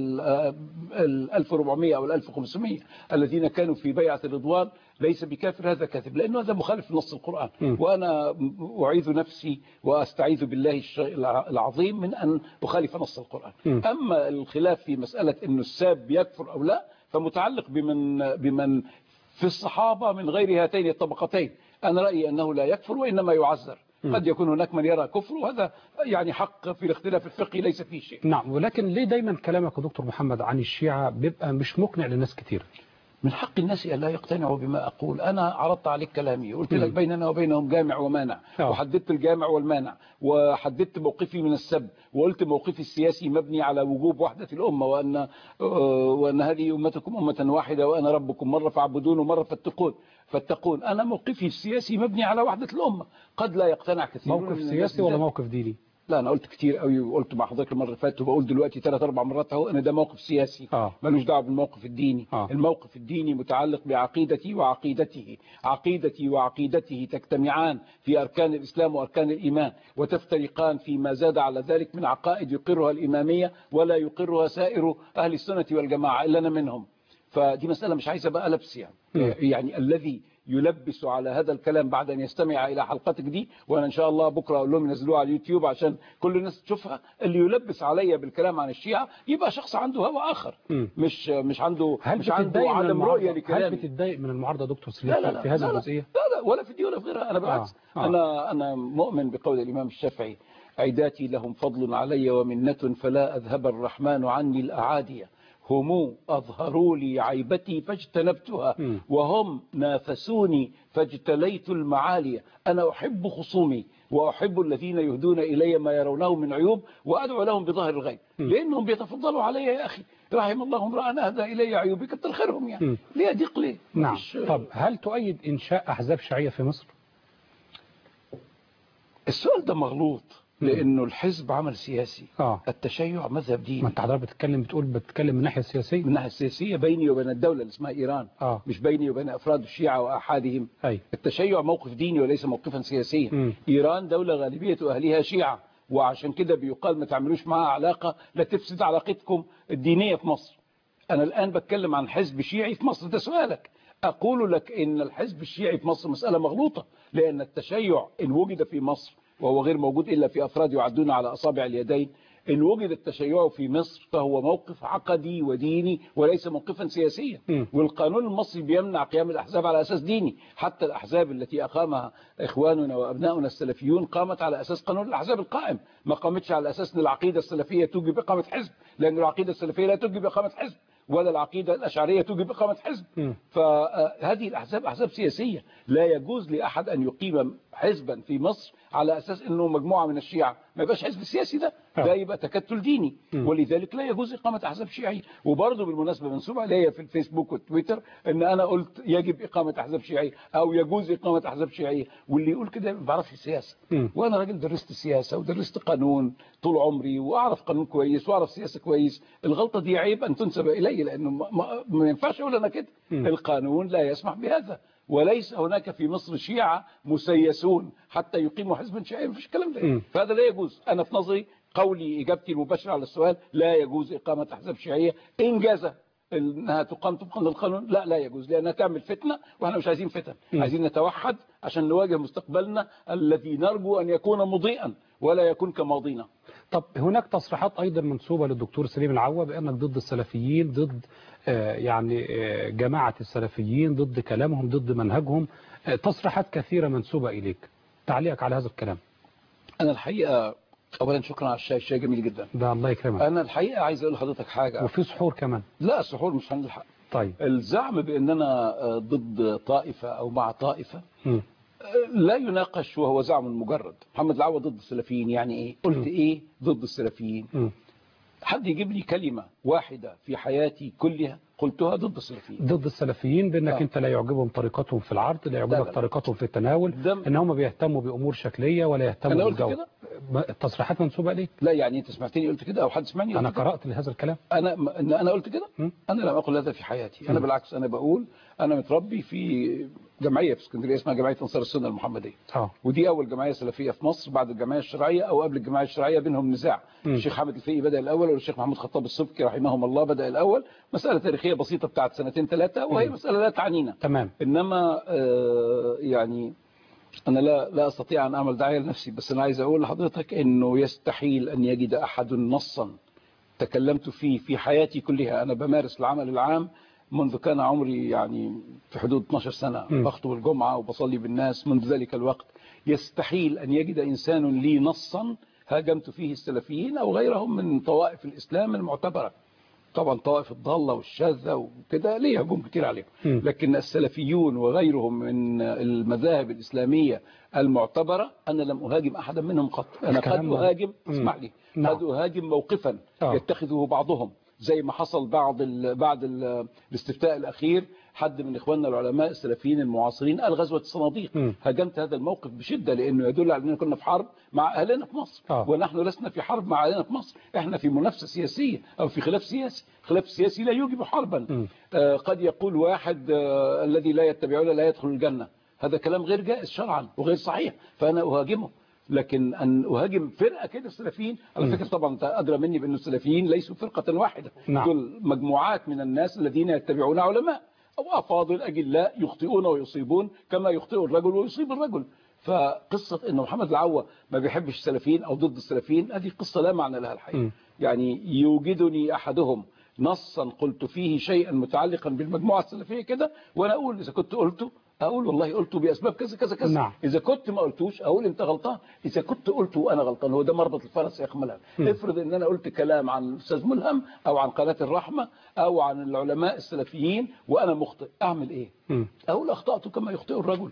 S3: 1400 أو ال 1500 الذين كانوا في بيعة الرضوان ليس بكافر هذا كذب لأنه هذا مخالف لنص القرآن
S2: مم.
S3: وأنا أعيذ نفسي وأستعيذ بالله الش- العظيم من أن أخالف نص القرآن
S2: مم.
S3: أما الخلاف في مسألة أنه الساب يكفر أو لا فمتعلق بمن بمن في الصحابة من غير هاتين الطبقتين أنا رأيي أنه لا يكفر وإنما يعذر قد يكون هناك من يرى كفر وهذا يعني حق في الاختلاف الفقهي ليس فيه شيء
S2: نعم ولكن ليه دايما كلامك يا دكتور محمد عن الشيعة بيبقى مش مقنع لناس كتير
S3: من حق الناس أن لا يقتنعوا بما أقول أنا عرضت عليك كلامي قلت لك
S2: مم.
S3: بيننا وبينهم جامع ومانع
S2: آه.
S3: وحددت الجامع والمانع وحددت موقفي من السب وقلت موقفي السياسي مبني على وجوب وحدة الأمة وأن آه، وأن هذه أمتكم أمة واحدة وأنا ربكم مرة فاعبدون ومرة فاتقون فاتقون أنا موقفي السياسي مبني على وحدة الأمة قد لا يقتنع كثير
S2: موقف سياسي ولا موقف ديني
S3: لا انا قلت كتير قوي وقلت مع حضرتك المره اللي فاتت وبقول دلوقتي ثلاث اربع مرات اهو ان ده موقف سياسي
S2: آه.
S3: ملوش دعوه بالموقف الديني
S2: آه.
S3: الموقف الديني متعلق بعقيدتي وعقيدته عقيدتي وعقيدته تجتمعان في اركان الاسلام واركان الايمان وتفترقان فيما زاد على ذلك من عقائد يقرها الاماميه ولا يقرها سائر اهل السنه والجماعه الا انا منهم فدي مساله مش عايزه بقى لبس يعني
S2: مم.
S3: يعني الذي يلبس على هذا الكلام بعد أن يستمع إلى حلقتك دي وأنا إن شاء الله بكرة أقول لهم ينزلوها على اليوتيوب عشان كل الناس تشوفها اللي يلبس عليا بالكلام عن الشيعة يبقى شخص عنده هوى آخر
S2: مم.
S3: مش مش عنده
S2: هل
S3: مش عنده
S2: بتتضايق من
S3: عدم
S2: المعارضة
S3: رؤية
S2: هل
S3: لكلامي
S2: بتتضايق من المعارضة يا دكتور سليم
S3: لا لا لا
S2: في هذه
S3: لا لا
S2: الجزئية
S3: لا لا ولا في دي ولا في غيرها أنا بالعكس
S2: آه، آه.
S3: أنا أنا مؤمن بقول الإمام الشافعي عداتي لهم فضل علي ومنة فلا أذهب الرحمن عني الأعادية هم أظهروا لي عيبتي فاجتنبتها
S2: مم.
S3: وهم نافسوني فاجتليت المعالي أنا أحب خصومي وأحب الذين يهدون إلي ما يرونه من عيوب وأدعو لهم بظهر الغيب
S2: مم.
S3: لأنهم بيتفضلوا علي يا أخي رحم الله امرأ أهدى إلي عيوبي كتر خيرهم يعني
S2: مم.
S3: ليه أضيق ليه
S2: نعم
S3: مفيش-
S2: طب هل تؤيد إنشاء أحزاب شيعية في مصر
S3: السؤال ده مغلوط
S2: مم.
S3: لأنه الحزب عمل سياسي
S2: آه
S3: التشيع مذهب
S2: ما
S3: ديني
S2: أنت حضرتك بتتكلم بتقول بتتكلم من الناحية السياسية
S3: من الناحية السياسية بيني وبين الدولة اللي اسمها إيران
S2: آه
S3: مش بيني وبين أفراد الشيعة وأحادهم
S2: أي
S3: التشيع موقف ديني وليس موقفا سياسيا
S2: مم.
S3: إيران دولة غالبية أهلها شيعة وعشان كده بيقال ما تعملوش معها علاقة لا تفسد علاقتكم الدينية في مصر أنا الآن بتكلم عن حزب شيعي في مصر ده سؤالك أقول لك إن الحزب الشيعي في مصر مسألة مغلوطة لأن التشيع إن وجد في مصر وهو غير موجود إلا في أفراد يعدون على أصابع اليدين إن وجد التشيع في مصر فهو موقف عقدي وديني وليس موقفا سياسيا
S2: مم.
S3: والقانون المصري بيمنع قيام الأحزاب على أساس ديني حتى الأحزاب التي أقامها إخواننا وأبناؤنا السلفيون قامت على أساس قانون الأحزاب القائم ما قامتش على أساس أن العقيدة السلفية توجب إقامة حزب لأن العقيدة السلفية لا توجب إقامة حزب ولا العقيدة الأشعرية توجب إقامة حزب
S2: مم.
S3: فهذه الأحزاب أحزاب سياسية لا يجوز لأحد أن يقيم حزبا في مصر على أساس أنه مجموعة من الشيعة ما يبقاش حزب سياسي ده
S2: آه.
S3: ده يبقى تكتل ديني
S2: مم.
S3: ولذلك لا يجوز إقامة أحزاب شيعية وبرضه بالمناسبة منسوب عليا في الفيسبوك والتويتر أن أنا قلت يجب إقامة أحزاب شيعية أو يجوز إقامة أحزاب شيعية واللي يقول كده ما بيعرفش السياسة
S2: مم.
S3: وأنا راجل درست سياسة ودرست قانون طول عمري وأعرف قانون كويس وأعرف سياسة كويس الغلطة دي عيب أن تنسب إلي لأنه ما, ما, ما ينفعش أقول أنا كده
S2: مم.
S3: القانون لا يسمح بهذا وليس هناك في مصر شيعة مسيسون حتى يقيموا حزبا شيعيا مفيش الكلام ده
S2: مم.
S3: فهذا لا يجوز أنا في نظري قولي إجابتي المباشرة على السؤال لا يجوز إقامة أحزاب شيعية إن جاز انها تقام طبقا للقانون لا لا يجوز لانها تعمل فتنه واحنا مش عايزين فتن
S2: م.
S3: عايزين نتوحد عشان نواجه مستقبلنا الذي نرجو ان يكون مضيئا ولا يكون كماضينا
S2: طب هناك تصريحات أيضا منسوبة للدكتور سليم العوا بأنك ضد السلفيين ضد آه، يعني آه، جماعة السلفيين ضد كلامهم ضد منهجهم آه، تصريحات كثيرة منسوبة إليك تعليقك على هذا الكلام
S3: انا الحقيقه اولا شكرا على الشاي الشاي جميل جدا
S2: ده الله يكرمك
S3: انا الحقيقه عايز اقول لحضرتك حاجه
S2: وفي سحور كمان
S3: لا السحور مش هنلحق
S2: طيب
S3: الزعم باننا آه، ضد طائفه او مع طائفه
S2: مم.
S3: لا يناقش وهو زعم مجرد محمد العوض ضد السلفيين يعني ايه قلت
S2: م.
S3: ايه ضد السلفيين
S2: مم.
S3: حد يجيب لي كلمة واحدة في حياتي كلها قلتها ضد السلفيين
S2: ضد السلفيين بانك
S3: آه.
S2: انت لا يعجبهم طريقتهم في العرض لا
S3: لا،
S2: يعجبك
S3: لا.
S2: طريقتهم في التناول
S3: ده-
S2: ان هم بيهتموا بامور شكليه ولا يهتموا
S3: أنا قلت
S2: بالجو
S3: كده؟
S2: ما- التصريحات منسوبه ليك
S3: لا يعني انت سمعتني قلت كده او حد سمعني
S2: انا
S3: قلت كده؟
S2: قرات لهذا الكلام
S3: انا م- إن انا قلت كده
S2: م?
S3: انا لم اقل هذا في حياتي انا
S2: م.
S3: بالعكس انا بقول انا متربي في جمعيه في اسكندريه اسمها جمعيه انصار السنه المحمديه
S2: اه
S3: ودي اول جمعيه سلفيه في مصر بعد الجمعيه الشرعيه او قبل الجمعيه الشرعيه بينهم نزاع
S2: م.
S3: الشيخ حامد الفقي بدا الاول والشيخ محمود خطاب السبكي رحمهم الله بدا الاول مساله تاريخيه بسيطه بتاعت سنتين ثلاثه وهي
S2: م.
S3: مساله لا تعنينا
S2: تمام
S3: انما آه، يعني انا لا لا استطيع ان اعمل دعايه لنفسي بس انا عايز اقول لحضرتك انه يستحيل ان يجد احد نصا تكلمت فيه في حياتي كلها انا بمارس العمل العام منذ كان عمري يعني في حدود 12 سنه
S2: م.
S3: بخطب الجمعه وبصلي بالناس منذ ذلك الوقت يستحيل ان يجد انسان لي نصا هاجمت فيه السلفيين او غيرهم من طوائف الاسلام المعتبره طبعا طوائف الضالة والشاذة وكده ليه هجوم كتير عليهم
S2: م.
S3: لكن السلفيون وغيرهم من المذاهب الإسلامية المعتبرة أنا لم أهاجم أحدا منهم قط أنا قد
S2: الكلام ده-
S3: أهاجم
S2: م.
S3: اسمح لي
S2: نعم.
S3: قد أهاجم موقفا
S2: آه.
S3: يتخذه بعضهم زي ما حصل بعد ال بعد ال الاستفتاء الأخير حد من إخواننا العلماء السلفيين المعاصرين قال غزوة الصناديق
S2: م.
S3: هاجمت هذا الموقف بشدة لأنه يدل على أننا كنا في حرب مع أهلنا في مصر
S2: آه.
S3: ونحن لسنا في حرب مع أهلنا في مصر احنا في منافسة سياسية أو في خلاف سياسي خلاف سياسي لا يوجب حربا
S2: م.
S3: آه، قد يقول واحد آه، الذي لا يتبعون لا يدخل الجنة هذا كلام غير جائز شرعا وغير صحيح فأنا أهاجمه لكن أن أهاجم فرقة كده السلفيين على
S2: م.
S3: فكرة طبعا أنت أدرى مني بأن السلفيين ليسوا فرقة واحدة
S2: نعم.
S3: دول مجموعات من الناس الذين يتبعون علماء أو أفاضل أجلاء يخطئون ويصيبون كما يخطئ الرجل ويصيب الرجل فقصة أن محمد العوة ما بيحبش السلفيين أو ضد السلفيين هذه قصة لا معنى لها الحقيقة
S2: م.
S3: يعني يوجدني أحدهم نصا قلت فيه شيئا متعلقا بالمجموعة السلفية كده وأنا أقول إذا كنت قلته أقول والله قلته بأسباب كذا كذا كذا
S2: نعم.
S3: إذا كنت ما قلتوش أقول أنت غلطان إذا كنت قلته وأنا غلطان هو ده مربط الفرس يا أخ ملهم
S2: م.
S3: افرض إن أنا قلت كلام عن الأستاذ ملهم أو عن قناة الرحمة أو عن العلماء السلفيين وأنا مخطئ أعمل إيه
S2: م.
S3: أقول أخطأت كما يخطئ الرجل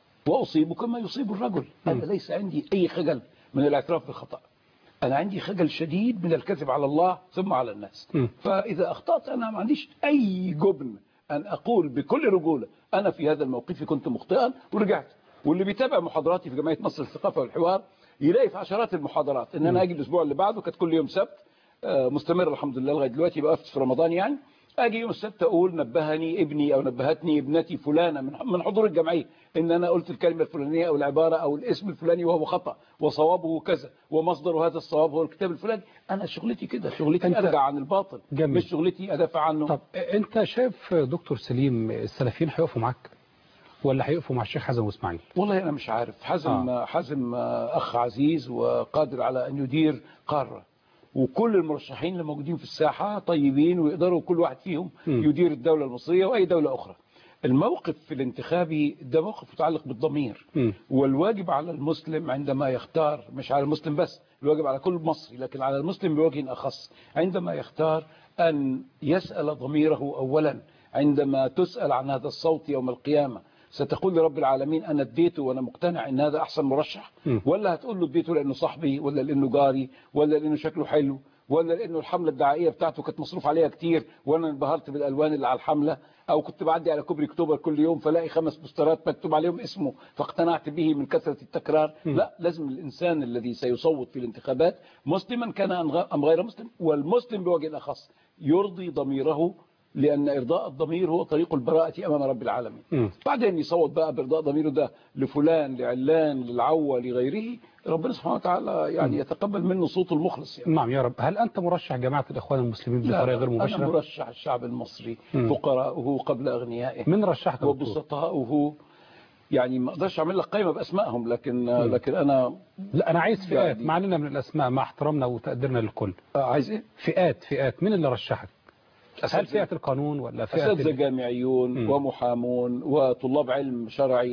S3: وأصيب كما يصيب الرجل أنا ليس عندي أي خجل من الاعتراف بالخطأ أنا عندي خجل شديد من الكذب على الله ثم على الناس
S2: م.
S3: فإذا أخطأت أنا ما عنديش أي جبن أن أقول بكل رجولة أنا في هذا الموقف كنت مخطئا ورجعت واللي بيتابع محاضراتي في جمعية مصر للثقافة والحوار يلاقي في عشرات المحاضرات إن أنا أجي الأسبوع اللي بعده كانت كل يوم سبت آه، مستمر الحمد لله لغاية دلوقتي بقى في رمضان يعني اجي يوم السبت اقول نبهني ابني او نبهتني ابنتي فلانه من من حضور الجمعيه ان انا قلت الكلمه الفلانيه او العباره او الاسم الفلاني وهو خطا وصوابه كذا ومصدر هذا الصواب هو الكتاب الفلاني انا شغلتي كده شغلتي
S2: أنت-
S3: ارجع عن الباطل
S2: جميل.
S3: مش شغلتي ادافع عنه
S2: طب انت شايف دكتور سليم السلفيين هيقفوا معاك ولا هيقفوا مع الشيخ حسن واسماعيل
S3: والله انا مش عارف حزم
S2: آه.
S3: آه. حزم آه، اخ عزيز وقادر على ان يدير قاره وكل المرشحين اللي موجودين في الساحه طيبين ويقدروا كل واحد فيهم
S2: م.
S3: يدير الدوله المصريه واي دوله اخرى الموقف في الانتخابي ده موقف متعلق بالضمير
S2: م.
S3: والواجب على المسلم عندما يختار مش على المسلم بس الواجب على كل مصري لكن على المسلم بوجه أخص عندما يختار أن يسأل ضميره أولا عندما تسأل عن هذا الصوت يوم القيامة ستقول لرب العالمين أنا اديته وأنا مقتنع أن هذا أحسن مرشح
S2: م.
S3: ولا هتقول له اديته لأنه صاحبي ولا لأنه جاري ولا لأنه شكله حلو ولا لأنه الحملة الدعائية بتاعته كانت مصروف عليها كتير وأنا انبهرت بالألوان اللي على الحملة أو كنت بعدي على كوبري أكتوبر كل يوم فلاقي خمس بوسترات مكتوب عليهم اسمه فاقتنعت به من كثرة التكرار
S2: م.
S3: لا لازم الإنسان الذي سيصوت في الانتخابات مسلما كان أم غير مسلم والمسلم بوجه أخص يرضي ضميره لأن إرضاء الضمير هو طريق البراءة أمام رب العالمين
S2: م.
S3: بعدين يصوت بقى بإرضاء ضميره ده لفلان لعلان للعوة لغيره ربنا سبحانه وتعالى يعني يتقبل منه صوت المخلص يعني
S2: نعم يا رب هل أنت مرشح جماعة الإخوان المسلمين
S3: لا،
S2: بطريقة غير
S3: أنا
S2: مباشرة
S3: مرشح الشعب المصري
S2: مم.
S3: فقراؤه قبل أغنيائه
S2: من رشحك يا دكتور؟
S3: وبسطاؤه يعني ما اقدرش اعمل لك قائمه باسمائهم لكن لكن انا
S2: لا أنا عايز فئات
S3: يعني-
S2: ما علينا من الأسماء مع احترامنا وتقديرنا للكل
S3: عايز ايه؟
S2: فئات فئات مين اللي رشحك هل
S3: أساتذة-
S2: فئة القانون ولا فئة
S3: اساتذه
S2: ال-
S3: جامعيون
S2: مم.
S3: ومحامون وطلاب علم شرعي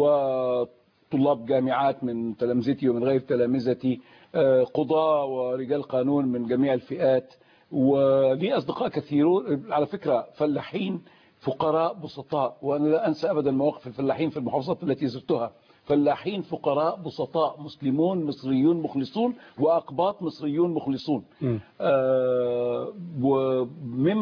S3: وطلاب جامعات من تلامذتي ومن غير تلامذتي آه، قضاة ورجال قانون من جميع الفئات ولي أصدقاء كثيرون على فكرة فلاحين فقراء بسطاء وأنا لا أنسى أبدا مواقف الفلاحين في المحافظات التي زرتها فلاحين فقراء بسطاء مسلمون مصريون مخلصون وأقباط مصريون مخلصون
S2: مم.
S3: آه،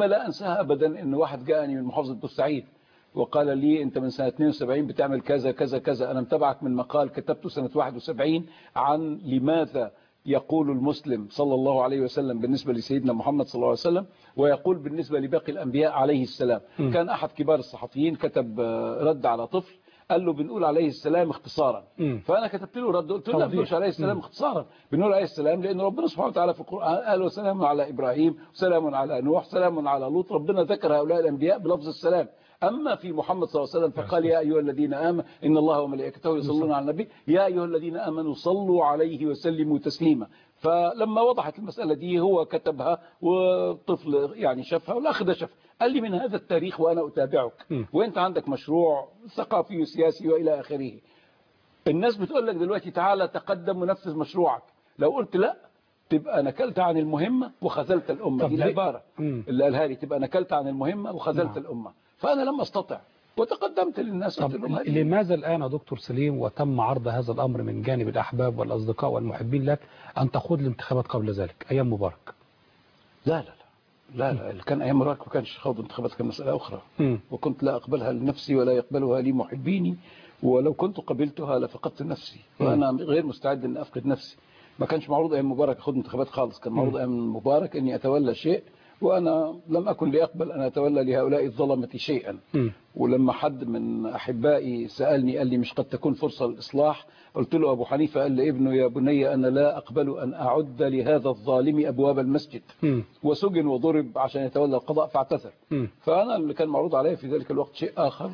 S3: كلمة لا أنساها أبدا إن واحد جاءني من محافظة بورسعيد وقال لي أنت من سنة 72 بتعمل كذا كذا كذا أنا متابعك من مقال كتبته سنة 71 عن لماذا يقول المسلم صلى الله عليه وسلم بالنسبة لسيدنا محمد صلى الله عليه وسلم ويقول بالنسبة لباقي الأنبياء عليه السلام
S2: م.
S3: كان أحد كبار الصحفيين كتب آه، رد على طفل قال له بنقول عليه السلام اختصارا
S2: م.
S3: فأنا كتبت له رد قلت له لا
S2: توضيح.
S3: بنقولش عليه السلام
S2: م.
S3: اختصارا بنقول عليه السلام لأن ربنا سبحانه وتعالى في القرآن قال وسلام على إبراهيم وسلام على نوح سلام على لوط ربنا ذكر هؤلاء الأنبياء بلفظ السلام أما في محمد صلى الله عليه وسلم فقال يا أيها الذين آمنوا إن الله وملائكته يصلون على النبي يا أيها الذين آمنوا صلوا عليه وسلموا تسليما فلما وضحت المسألة دي هو كتبها والطفل يعني شافها والأخ ده شافها قال لي من هذا التاريخ وأنا أتابعك
S2: م.
S3: وأنت عندك مشروع ثقافي وسياسي وإلى آخره الناس بتقول لك دلوقتي تعالى تقدم ونفذ مشروعك لو قلت لا تبقى نكلت عن المهمة وخذلت الأمة
S2: طب
S3: دي
S2: ليه؟
S3: العبارة
S2: مم.
S3: اللي قالها لي تبقى نكلت عن المهمة وخذلت
S2: نعم.
S3: الأمة فأنا لم أستطع وتقدمت للناس
S2: طب
S3: قلت لهم هذه-
S2: لماذا الآن يا دكتور سليم وتم عرض هذا الأمر من جانب الأحباب والأصدقاء والمحبين لك أن تخوض الانتخابات قبل ذلك أيام مبارك
S3: لا لا لا لا لا اللي كان أيام مبارك ما كانش خوض انتخابات كان مسألة أخرى
S2: مم.
S3: وكنت لا أقبلها لنفسي ولا يقبلها لي محبيني ولو كنت قبلتها لفقدت نفسي وأنا غير مستعد أن أفقد نفسي ما كانش معروض أيام مبارك أخذ انتخابات خالص كان معروض أيام مبارك أني أتولى شيء وأنا لم أكن لأقبل أن أتولى لهؤلاء الظلمة شيئا
S2: مم.
S3: ولما حد من أحبائي سألني قال لي مش قد تكون فرصة للإصلاح قلت له أبو حنيفة قال لابنه يا بني أنا لا أقبل أن أعد لهذا الظالم أبواب المسجد
S2: مم.
S3: وسجن وضرب عشان يتولى القضاء فاعتذر
S2: مم.
S3: فأنا اللي كان معروض علي في ذلك الوقت شيء آخر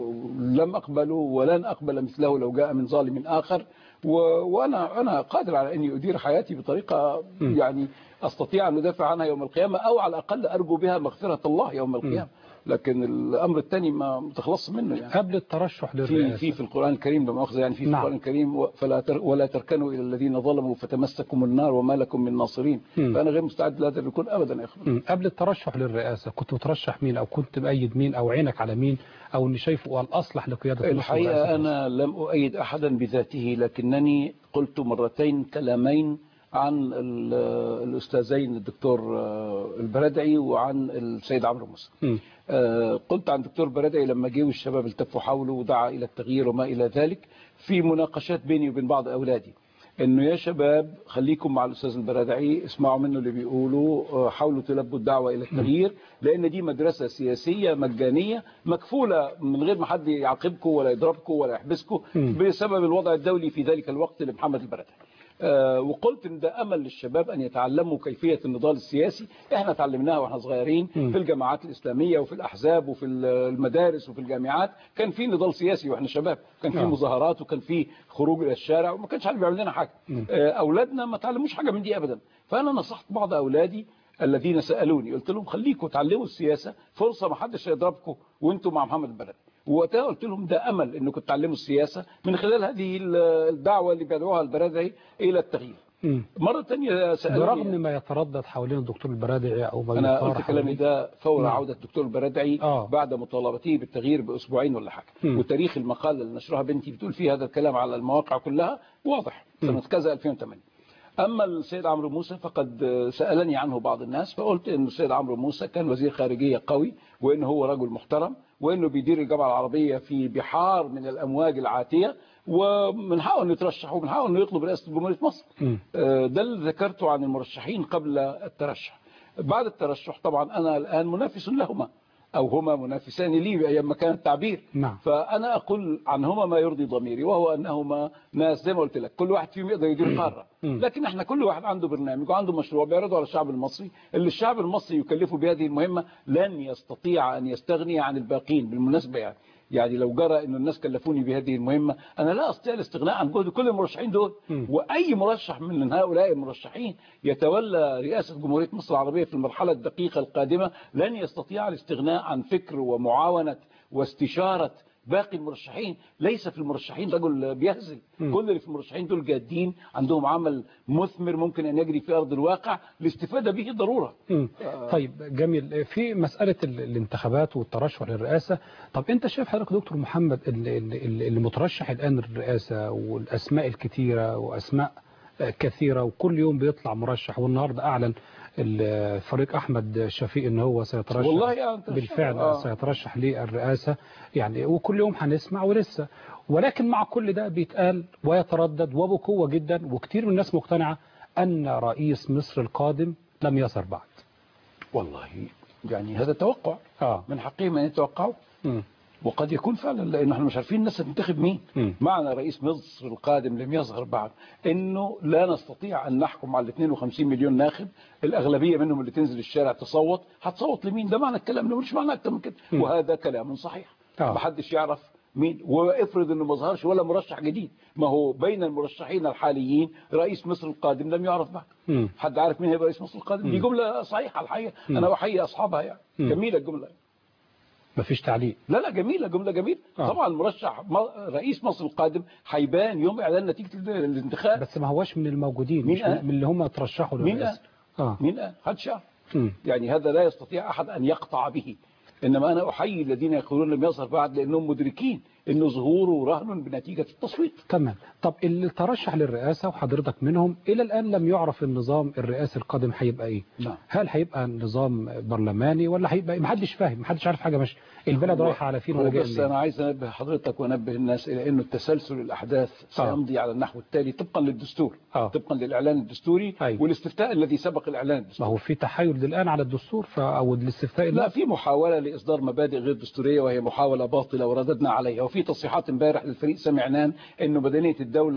S3: لم أقبله ولن أقبل مثله لو جاء من ظالم آخر و... وأنا أنا قادر على أني أدير حياتي بطريقة
S2: م.
S3: يعني أستطيع أن أدافع عنها يوم القيامة أو على الأقل أرجو بها مغفرة الله يوم القيامة لكن الأمر الثاني ما تخلص منه يعني
S2: قبل الترشح
S3: في
S2: للرئاسة
S3: في في القرآن الكريم لما أخذ يعني في, في
S2: نعم.
S3: القرآن الكريم و- فلا تر ولا تركنوا إلى الذين ظلموا فتمسكم النار وما لكم من ناصرين
S2: م.
S3: فأنا غير مستعد لهذا الركون أبدا يا أخوان
S2: مم. قبل الترشح للرئاسة كنت مترشح مين أو كنت مأيد مين أو عينك على مين أو اللي شايفه الأصلح لقيادة مصر
S3: الحقيقة
S2: ورئاسة
S3: أنا لم أؤيد أحدا بذاته لكنني قلت مرتين كلامين عن ال- الأستاذين الدكتور آه، البردعي وعن السيد عمرو موسى
S2: مصر. مم.
S3: آه، قلت عن الدكتور بردعي لما جه والشباب التفوا حوله ودعا إلى التغيير وما إلى ذلك في مناقشات بيني وبين بعض أولادي انه يا شباب خليكم مع الاستاذ البرادعي اسمعوا منه اللي بيقولوا آه، حاولوا تلبوا الدعوه الى التغيير لان دي مدرسه سياسيه مجانيه مكفوله من غير ما حد يعاقبكم ولا يضربكم ولا يحبسكم
S2: مم.
S3: بسبب الوضع الدولي في ذلك الوقت لمحمد البرادعي آه، وقلت ان ده امل للشباب ان يتعلموا كيفيه النضال السياسي احنا تعلمناها واحنا صغيرين
S2: مم.
S3: في الجماعات الاسلاميه وفي الاحزاب وفي المدارس وفي الجامعات كان في نضال سياسي واحنا شباب كان في
S2: نعم.
S3: مظاهرات وكان في خروج الى الشارع وما كانش حد بيعمل لنا حاجه
S2: مم.
S3: آه، اولادنا ما تعلموش حاجه من دي ابدا فانا نصحت بعض اولادي الذين سالوني قلت لهم خليكم تعلموا السياسه فرصه ما حدش هيضربكم وانتم مع محمد البلد ووقتها قلت لهم ده امل انكم تتعلموا السياسه من خلال هذه الدعوه اللي بيدعوها البرادعي الى التغيير
S2: مم.
S3: مره ثانيه سالوني
S2: برغم ما يتردد حوالين الدكتور البرادعي أو ما
S3: انا
S2: يثار
S3: قلت كلامي
S2: حواليه.
S3: ده فور
S2: نعم.
S3: عوده الدكتور البرادعي
S2: آه.
S3: بعد مطالبته بالتغيير باسبوعين ولا حاجه
S2: مم.
S3: وتاريخ المقال اللي نشرها بنتي بتقول فيه هذا الكلام على المواقع كلها واضح سنه كذا 2008 اما السيد عمرو موسى فقد سالني عنه بعض الناس فقلت ان السيد عمرو موسى كان وزير خارجيه قوي وانه هو رجل محترم وانه بيدير الجامعه العربيه في بحار من الامواج العاتيه ومن حقه انه يترشح ومن حقه انه يطلب رئاسه جمهوريه مصر
S2: مم.
S3: آه، ده اللي ذكرته عن المرشحين قبل الترشح بعد الترشح طبعا أنا الآن منافس لهما أو هما منافسان لي أيام ما كان التعبير
S2: نعم.
S3: فأنا أقول عنهما ما يرضي ضميري وهو أنهما ناس زي ما قلت لك كل واحد فيهم يقدر يدير قارة
S2: مم.
S3: لكن احنا كل واحد عنده برنامج وعنده مشروع بيعرضه على الشعب المصري اللي الشعب المصري يكلفه بهذه المهمة لن يستطيع أن يستغني عن الباقين بالمناسبة يعني يعني لو جرى أن الناس كلفوني بهذه المهمة أنا لا أستطيع الاستغناء عن جهد كل المرشحين دول
S2: مم.
S3: وأي مرشح من هؤلاء المرشحين يتولى رئاسة جمهورية مصر العربية في المرحلة الدقيقة القادمة لن يستطيع الاستغناء عن فكر ومعاونة واستشارة باقي المرشحين ليس في المرشحين رجل بيهزل
S2: مم.
S3: كل اللي في المرشحين دول جادين عندهم عمل مثمر ممكن أن يجري في أرض الواقع الاستفادة به ضرورة
S2: مم. طيب جميل في مسألة ال- الانتخابات والترشح للرئاسة طب انت شايف حضرتك دكتور محمد ال- ال- ال- اللي مترشح الآن للرئاسة والأسماء الكتيرة وأسماء آه، كثيرة وكل يوم بيطلع مرشح والنهاردة أعلن الفريق احمد شفيق ان هو سيترشح
S3: والله يعني أنت
S2: بالفعل
S3: آه.
S2: سيترشح للرئاسه يعني وكل يوم هنسمع ولسه ولكن مع كل ده بيتقال ويتردد وبقوه جدا وكتير من الناس مقتنعه ان رئيس مصر القادم لم يصر بعد
S3: والله يعني هذا توقع
S2: اه
S3: من حقهم ان يتوقعوا
S2: مم.
S3: وقد يكون فعلا لان احنا مش عارفين الناس هتنتخب مين
S2: مم.
S3: معنى رئيس مصر القادم لم يظهر بعد انه لا نستطيع ان نحكم على ال 52 مليون ناخب الاغلبيه منهم اللي تنزل الشارع تصوت هتصوت لمين ده معنى الكلام ده مش معنى اكتر من كده
S2: مم.
S3: وهذا كلام صحيح
S2: آه.
S3: محدش يعرف مين وافرض انه ما ظهرش ولا مرشح جديد ما هو بين المرشحين الحاليين رئيس مصر القادم لم يعرف بعد
S2: مم.
S3: حد عارف مين هيبقى رئيس مصر القادم دي جمله صحيحه الحقيقه انا احيي اصحابها يعني
S2: مم.
S3: جميله الجمله
S2: مفيش تعليق
S3: لا لا جميله جمله جميله
S2: آه.
S3: طبعا مرشح م- رئيس مصر القادم هيبان يوم اعلان نتيجه ال- الانتخاب
S2: بس ما هوش من الموجودين
S3: مين
S2: مش
S3: قال؟
S2: من اللي هم ترشحوا
S3: مين
S2: للرئاسه اه
S3: مين قال؟ محدش يعرف
S2: مم.
S3: يعني هذا لا يستطيع احد ان يقطع به انما انا احيي الذين يقولون لم يظهر بعد لانهم مدركين انه ظهوره رهن بنتيجه التصويت
S2: تمام طب اللي ترشح للرئاسة وحضرتك منهم إلى الآن لم يعرف النظام الرئاسي القادم هيبقى إيه
S3: نعم.
S2: هل هيبقى نظام برلماني ولا هيبقى إيه؟ محدش فاهم محدش عارف حاجة ماشي البلد رايحة على فين
S3: هو
S2: ولا جايه
S3: بس
S2: منين
S3: انا عايز انبه حضرتك وانبه الناس الى انه تسلسل الاحداث سيمضي على النحو التالي طبقا للدستور
S2: آه.
S3: طبقا للاعلان الدستوري
S2: أيوة.
S3: والاستفتاء الذي سبق الاعلان
S2: ما
S3: الدستوري
S2: هو في تحايل الآن على الدستور ف... أو الاستفتاء
S3: لا في محاولة لإصدار مبادئ غير دستورية وهي محاولة باطلة ورددنا عليها وفي تصريحات امبارح للفريق سامي عنان انه مدنية الدولة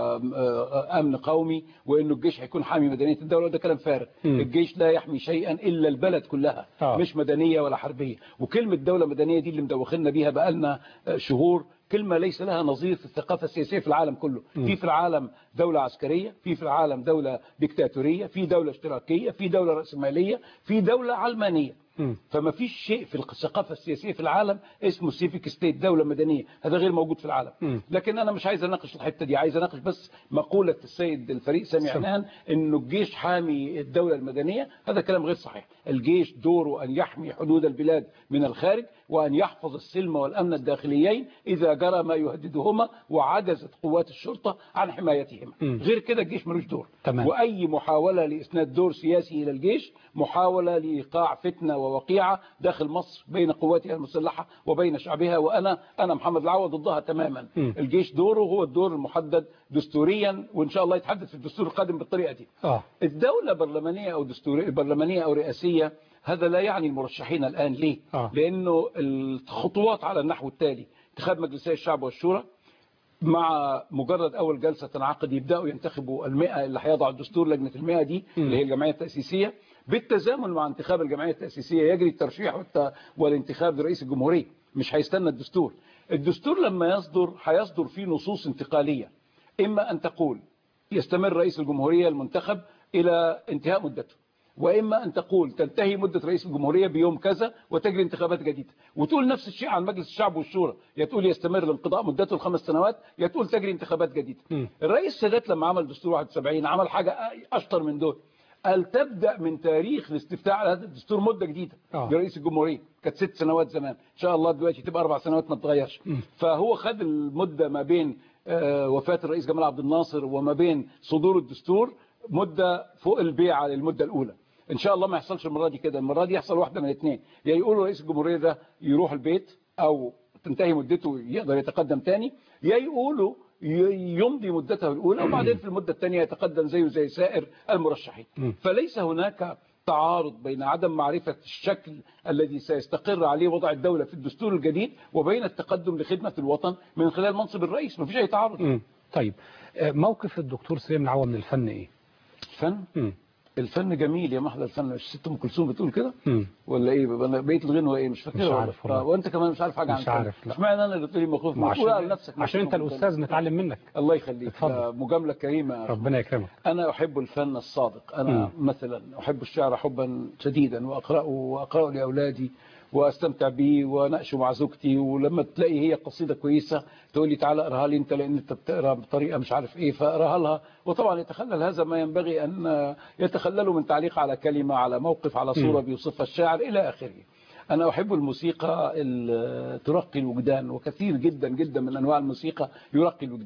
S3: آه، امن قومي وانه الجيش هيكون حامي مدنية الدولة وده كلام فارغ
S2: مم.
S3: الجيش لا يحمي شيئا الا البلد كلها
S2: آه.
S3: مش مدنية ولا حربية وكلمة دولة مدنية دي اللي مدوخنا بيها بقالنا آه، شهور كلمة ليس لها نظير في الثقافة السياسية في العالم كله في في العالم دولة عسكرية في في العالم دولة ديكتاتورية في دولة اشتراكية في دولة رأسمالية في دولة علمانية
S2: مم.
S3: فما فيش شيء في الثقافة السياسية في العالم اسمه سيفيك ستيت دولة مدنية هذا غير موجود في العالم
S2: مم.
S3: لكن أنا مش عايز أناقش الحتة دي عايز أناقش بس مقولة السيد الفريق سامي
S2: سم.
S3: عنان إنه الجيش حامي الدولة المدنية هذا كلام غير صحيح الجيش دوره أن يحمي حدود البلاد من الخارج وأن يحفظ السلم والأمن الداخليين إذا جرى ما يهددهما وعجزت قوات الشرطة عن حمايتهما
S2: مم.
S3: غير كده الجيش ملوش دور
S2: تمام.
S3: وأي محاولة لإسناد دور سياسي إلى الجيش محاولة لإيقاع فتنة ووقيعة داخل مصر بين قواتها المسلحة وبين شعبها وأنا أنا محمد العوض ضدها تماما
S2: مم.
S3: الجيش دوره هو الدور المحدد دستوريا وإن شاء الله يتحدد في الدستور القادم بالطريقة دي
S2: آه
S3: الدولة برلمانية أو دستورية برلمانية أو رئاسية هذا لا يعني المرشحين الآن ليه؟
S2: آه.
S3: لأنه الخطوات على النحو التالي انتخاب مجلسي الشعب والشورى مع مجرد أول جلسة تنعقد يبدأوا ينتخبوا المئة اللي هيضع الدستور لجنة المئة دي اللي هي الجمعية التأسيسية بالتزامن مع انتخاب الجمعية التأسيسية يجري الترشيح والت- والانتخاب لرئيس الجمهورية مش هيستنى الدستور الدستور لما يصدر هيصدر فيه نصوص انتقالية إما أن تقول يستمر رئيس الجمهورية المنتخب إلى انتهاء مدته وإما أن تقول تنتهي مدة رئيس الجمهورية بيوم كذا وتجري انتخابات جديدة وتقول نفس الشيء عن مجلس الشعب والشورى يا تقول يستمر لانقضاء مدته الخمس سنوات يا تقول تجري انتخابات جديدة
S2: مم.
S3: الرئيس السادات لما عمل دستور 71 عمل حاجة أشطر من دول قال تبدأ من تاريخ الاستفتاء على هذا الدستور مدة جديدة
S2: آه.
S3: لرئيس الجمهورية كانت ست سنوات زمان إن شاء الله دلوقتي تبقى أربع سنوات ما تتغيرش فهو خد المدة ما بين آه، وفاة الرئيس جمال عبد الناصر وما بين صدور الدستور مدة فوق البيعة للمدة الأولى ان شاء الله ما يحصلش المره دي كده المره دي يحصل واحده من الاثنين يا يقولوا رئيس الجمهوريه ده يروح البيت او تنتهي مدته يقدر يتقدم تاني يا يقولوا ي- يمضي مدته الاولى وبعدين في المده الثانيه يتقدم زيه زي سائر المرشحين
S2: مم.
S3: فليس هناك تعارض بين عدم معرفة الشكل الذي سيستقر عليه وضع الدولة في الدستور الجديد وبين التقدم لخدمة الوطن من خلال منصب الرئيس ما فيش أي تعارض
S2: مم. طيب آه، موقف الدكتور سليم العوا من الفن إيه
S3: الفن
S2: مم.
S3: الفن جميل يا محلى الفن مش ست ام كلثوم بتقول كده
S2: مم.
S3: ولا ايه انا بقيت الغنوه ايه مش فاكر
S2: مش عارف والله.
S3: وانت كمان مش عارف حاجه عن
S2: مش
S3: الفن.
S2: عارف، لا.
S3: اشمعنى انا اللي قلت لي مخوف
S2: ما
S3: قول على
S2: عشان,
S3: نفسك
S2: عشان انت الاستاذ نتعلم منك
S3: الله يخليك
S2: اتفضل.
S3: ده مجامله كريمه يا أخي.
S2: ربنا يكرمك
S3: أنا أحب الفن الصادق أنا
S2: مم.
S3: مثلا أحب الشعر حبا شديدا وأقرأه وأقرأه لأولادي واستمتع بيه واناقشه مع زوجتي ولما تلاقي هي قصيده كويسه تقول لي تعالى اقراها لي انت لان انت بتقرا بطريقه مش عارف ايه فاقراها لها وطبعا يتخلل هذا ما ينبغي ان يتخلله من تعليق على كلمه على موقف على صوره بيوصفها الشاعر الى اخره أنا أحب الموسيقى ال- ترقي الوجدان وكثير جدا جدا من أنواع الموسيقى يرقي الوجدان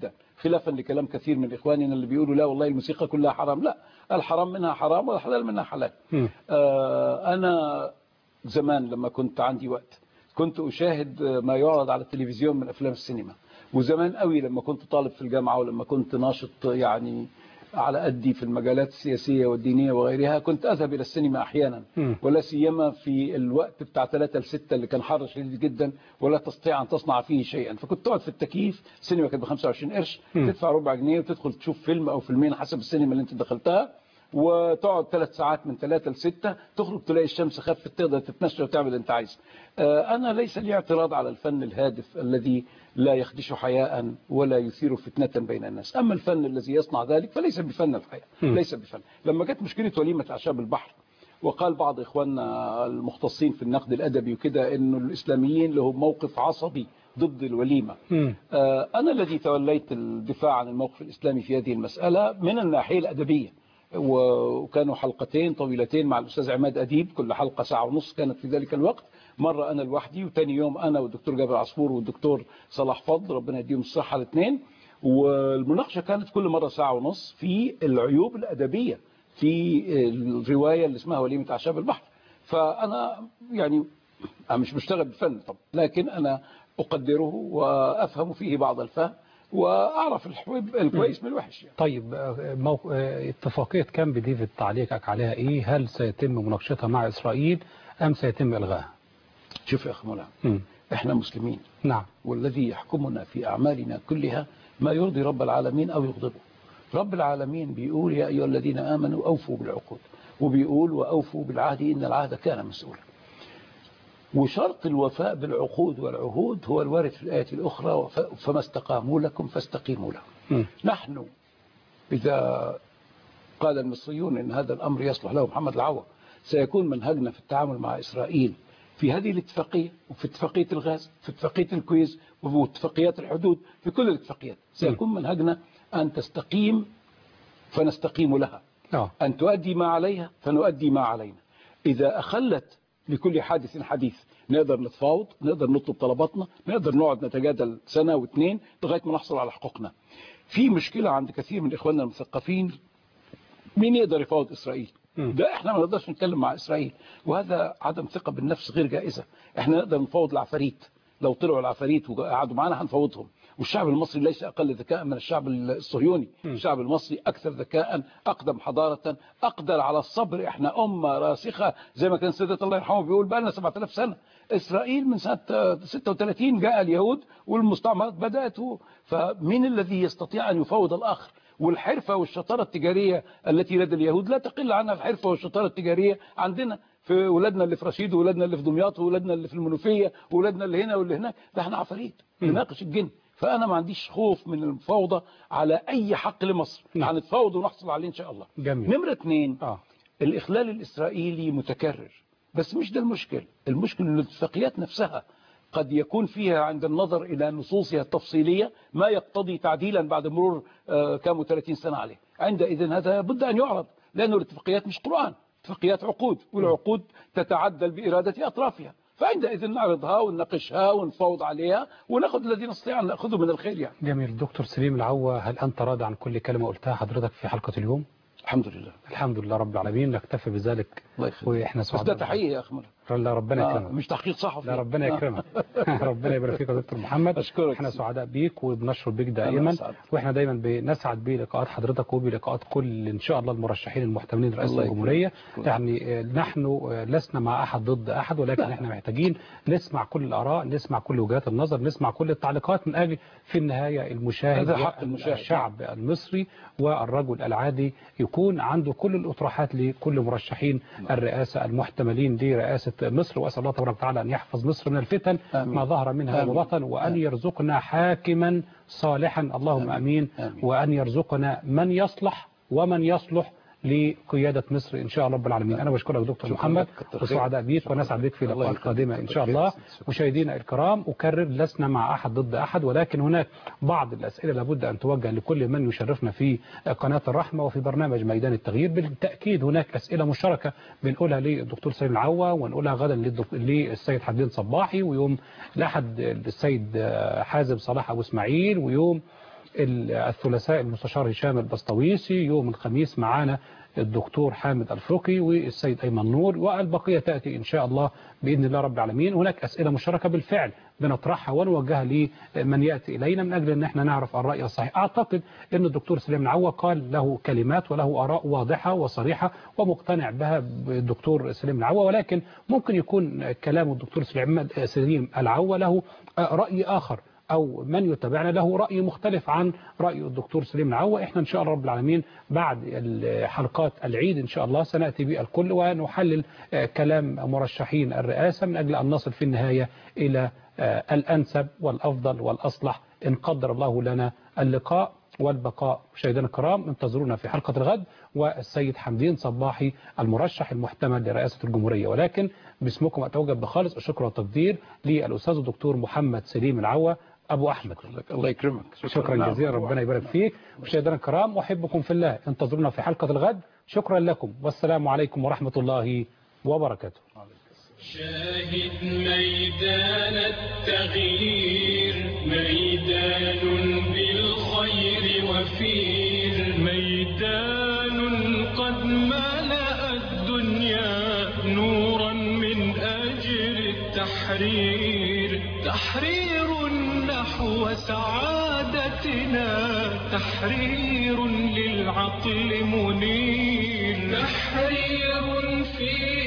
S3: خلافا لكلام كثير من إخواننا اللي بيقولوا لا والله الموسيقى كلها حرام لا الحرام منها حرام والحلال منها حلال
S2: مم.
S3: آه، أنا زمان لما كنت عندي وقت كنت أشاهد ما يعرض على التلفزيون من أفلام السينما وزمان قوي لما كنت طالب في الجامعة ولما كنت ناشط يعني على قدي في المجالات السياسية والدينية وغيرها كنت أذهب إلى السينما أحيانا
S2: مم.
S3: ولا سيما في الوقت بتاع 3 ل 6 اللي كان حر شديد جدا ولا تستطيع أن تصنع فيه شيئا فكنت تقعد في التكييف السينما كانت ب 25 قرش
S2: مم.
S3: تدفع ربع جنيه وتدخل تشوف فيلم أو فيلمين حسب السينما اللي أنت دخلتها وتقعد ثلاث ساعات من ثلاثة لستة تخرج تلاقي الشمس خفت تقدر تتمشى وتعمل اللي انت عايزه آه، أنا ليس لي اعتراض على الفن الهادف الذي لا يخدش حياء ولا يثير فتنة بين الناس أما الفن الذي يصنع ذلك فليس بفن الحقيقة
S2: مم.
S3: ليس بفن لما جت مشكلة وليمة أعشاب البحر وقال بعض إخواننا المختصين في النقد الأدبي وكده أنه الإسلاميين لهم موقف عصبي ضد الوليمة
S2: مم.
S3: آه، أنا الذي توليت الدفاع عن الموقف الإسلامي في هذه المسألة من الناحية الأدبية وكانوا حلقتين طويلتين مع الأستاذ عماد أديب كل حلقة ساعة ونص كانت في ذلك الوقت مرة أنا لوحدي وتاني يوم أنا والدكتور جابر عصفور والدكتور صلاح فضل ربنا يديهم الصحة الاثنين والمناقشة كانت كل مرة ساعة ونص في العيوب الأدبية في الرواية اللي اسمها وليمة أعشاب البحر فأنا يعني أنا مش بشتغل بالفن طبعا لكن أنا أقدره وأفهم فيه بعض الفهم وأعرف الحبيب الكويس من الوحش يعني.
S2: طيب آه، موق... آه، اتفاقية كامب ديفيد تعليقك عليها ايه هل سيتم مناقشتها مع اسرائيل ام سيتم الغائها
S3: شوف يا أخي مولانا
S2: مم.
S3: إحنا مسلمين
S2: نعم
S3: والذي يحكمنا في أعمالنا كلها ما يرضي رب العالمين أو يغضبه رب العالمين بيقول يا أيها الذين آمنوا أوفوا بالعقود وبيقول وأوفوا بالعهد إن العهد كان مسؤولا وشرط الوفاء بالعقود والعهود هو الوارد في الآية الأخرى وف- فما استقاموا لكم فاستقيموا لهم
S2: مم.
S3: نحن إذا قال المصريون إن هذا الأمر يصلح له محمد العوض سيكون منهجنا في التعامل مع إسرائيل في هذه الاتفاقية وفي اتفاقية الغاز في اتفاقية الكويز وفي اتفاقيات الحدود في كل الاتفاقيات سيكون منهجنا أن تستقيم فنستقيم لها
S2: اه
S3: أن تؤدي ما عليها فنؤدي ما علينا إذا أخلت لكل حادث حديث نقدر نتفاوض نقدر نطلب طلباتنا نقدر نقعد نتجادل سنة واثنين لغاية ما نحصل على حقوقنا في مشكلة عند كثير من إخواننا المثقفين مين يقدر يفاوض إسرائيل
S2: مم.
S3: ده احنا ما نقدرش نتكلم مع إسرائيل وهذا عدم ثقة بالنفس غير جائزة احنا نقدر نفاوض العفاريت لو طلعوا العفاريت وقعدوا معانا هنفاوضهم والشعب المصري ليس أقل ذكاء من الشعب الصهيوني
S2: مم.
S3: الشعب المصري أكثر ذكاء أقدم حضارة أقدر على الصبر إحنا أمة راسخة زي ما كان سيدة الله يرحمه بيقول بقى لنا 7000 سنة إسرائيل من سنة 36 جاء اليهود والمستعمرات بدأت فمين الذي يستطيع أن يفاوض الآخر والحرفة والشطارة التجارية التي لدى اليهود لا تقل عنها الحرفة والشطارة التجارية عندنا في ولادنا اللي في رشيد وولادنا اللي في دمياط وولادنا اللي في المنوفية وولادنا اللي هنا واللي هناك ده احنا عفاريت نناقش الجن فأنا ما عنديش خوف من المفاوضة على أي حق لمصر
S2: نعم.
S3: هنتفاوض ونحصل عليه إن شاء الله
S2: جميل
S3: نمرة اثنين
S2: اه
S3: الإخلال الإسرائيلي متكرر بس مش ده المشكل المشكل أن الاتفاقيات نفسها قد يكون فيها عند النظر إلى نصوصها التفصيلية ما يقتضي تعديلا بعد مرور آه، كام 30 سنة عليه عندئذ هذا بد أن يعرض لأن الاتفاقيات مش قرآن اتفاقيات عقود والعقود تتعدل بإرادة أطرافها فعندئذ نعرضها ونناقشها ونفاوض عليها وناخذ الذي نستطيع أن نأخذه من الخير يعني
S2: جميل دكتور سليم العوا هل أنت راضي عن كل كلمة قلتها حضرتك في حلقة اليوم
S3: الحمد لله
S2: الحمد لله رب العالمين نكتفي بذلك
S3: الله يخليك
S2: واحنا
S3: بس
S2: سعداء
S3: ده تحية يا أخي مرة.
S2: لا ربنا
S3: آه،
S2: يكرمك
S3: مش تحقيق صحفي
S2: لا ربنا
S3: آه.
S2: يكرمك ربنا يبارك فيك يا دكتور محمد
S3: أشكرك.
S2: احنا سعداء بيك وبنشر بيك دائما
S3: أسعد.
S2: واحنا دايما بنسعد بلقاءات حضرتك وبلقاءات كل ان شاء الله المرشحين المحتملين لرئاسه
S3: الله يكرمك.
S2: الجمهوريه
S3: شكرا.
S2: يعني آه، نحن آه، لسنا مع احد ضد احد ولكن احنا محتاجين نسمع كل الاراء نسمع كل وجهات النظر نسمع كل التعليقات من اجل في النهايه المشاهد
S3: هذا حق المشاهد.
S2: الشعب المصري والرجل العادي يكون عنده كل الاطروحات لكل مرشحين الرئاسه المحتملين لرئاسه مصر واسال الله تبارك وتعالى ان يحفظ مصر من الفتن
S3: آمين.
S2: ما ظهر منها
S3: آمين.
S2: وبطن وان يرزقنا حاكما صالحا اللهم امين
S3: آمين.
S2: وان يرزقنا من يصلح ومن يصلح لقيادة مصر إن شاء الله رب العالمين أنا بشكرك دكتور
S3: شكرا
S2: محمد
S3: لك. كتر خيرك.
S2: وسعداء بيك
S3: شكرا.
S2: ونسعد بك في
S3: الله
S2: لقاءات
S3: يخليك.
S2: قادمة إن
S3: كتر
S2: شاء
S3: خيرك.
S2: الله
S3: شكرا.
S2: مشاهدينا الكرام أكرر لسنا مع أحد ضد أحد ولكن هناك بعض الأسئلة لابد أن توجه لكل من يشرفنا في قناة الرحمة وفي برنامج ميدان التغيير بالتأكيد هناك أسئلة مشتركة بنقولها للدكتور سليم العوا ونقولها غدا للدك- للسيد حمدين صباحي ويوم الأحد السيد حازم صلاح أبو إسماعيل ويوم الثلاثاء المستشار هشام البسطويسي يوم الخميس معانا الدكتور حامد الفقي والسيد أيمن نور والبقية تأتي إن شاء الله بإذن الله رب العالمين هناك أسئلة مشتركة بالفعل بنطرحها ونوجهها لمن يأتي إلينا من أجل أن احنا نعرف الرأي الصحيح أعتقد أن الدكتور سليم العوة قال له كلمات وله آراء واضحة وصريحة ومقتنع بها الدكتور سليم العوة ولكن ممكن يكون كلام الدكتور سليم العوة له رأي آخر أو من يتابعنا له رأي مختلف عن رأي الدكتور سليم العوة إحنا إن شاء الله رب العالمين بعد حلقات العيد إن شاء الله سنأتي بالكل ونحلل كلام مرشحين الرئاسة من أجل أن نصل في النهاية إلى الأنسب والأفضل والأصلح إن قدر الله لنا اللقاء والبقاء مشاهدينا الكرام انتظرونا في حلقة الغد والسيد حمدين صباحي المرشح المحتمل لرئاسة الجمهورية ولكن باسمكم أتوجب بخالص الشكر والتقدير للأستاذ الدكتور محمد سليم العوة أبو أحمد
S3: الله يكرمك
S2: شكرا جزيلا ربنا يبارك فيك مشاهدينا الكرام أحبكم في الله انتظرونا في حلقة الغد شكرا لكم والسلام عليكم ورحمة الله وبركاته
S1: شاهد ميدان التغيير ميدان بالخير وفير ميدان قد ملأ الدنيا نورا من أجل التحرير تحرير نحو سعادتنا تحرير للعقل منير تحرير في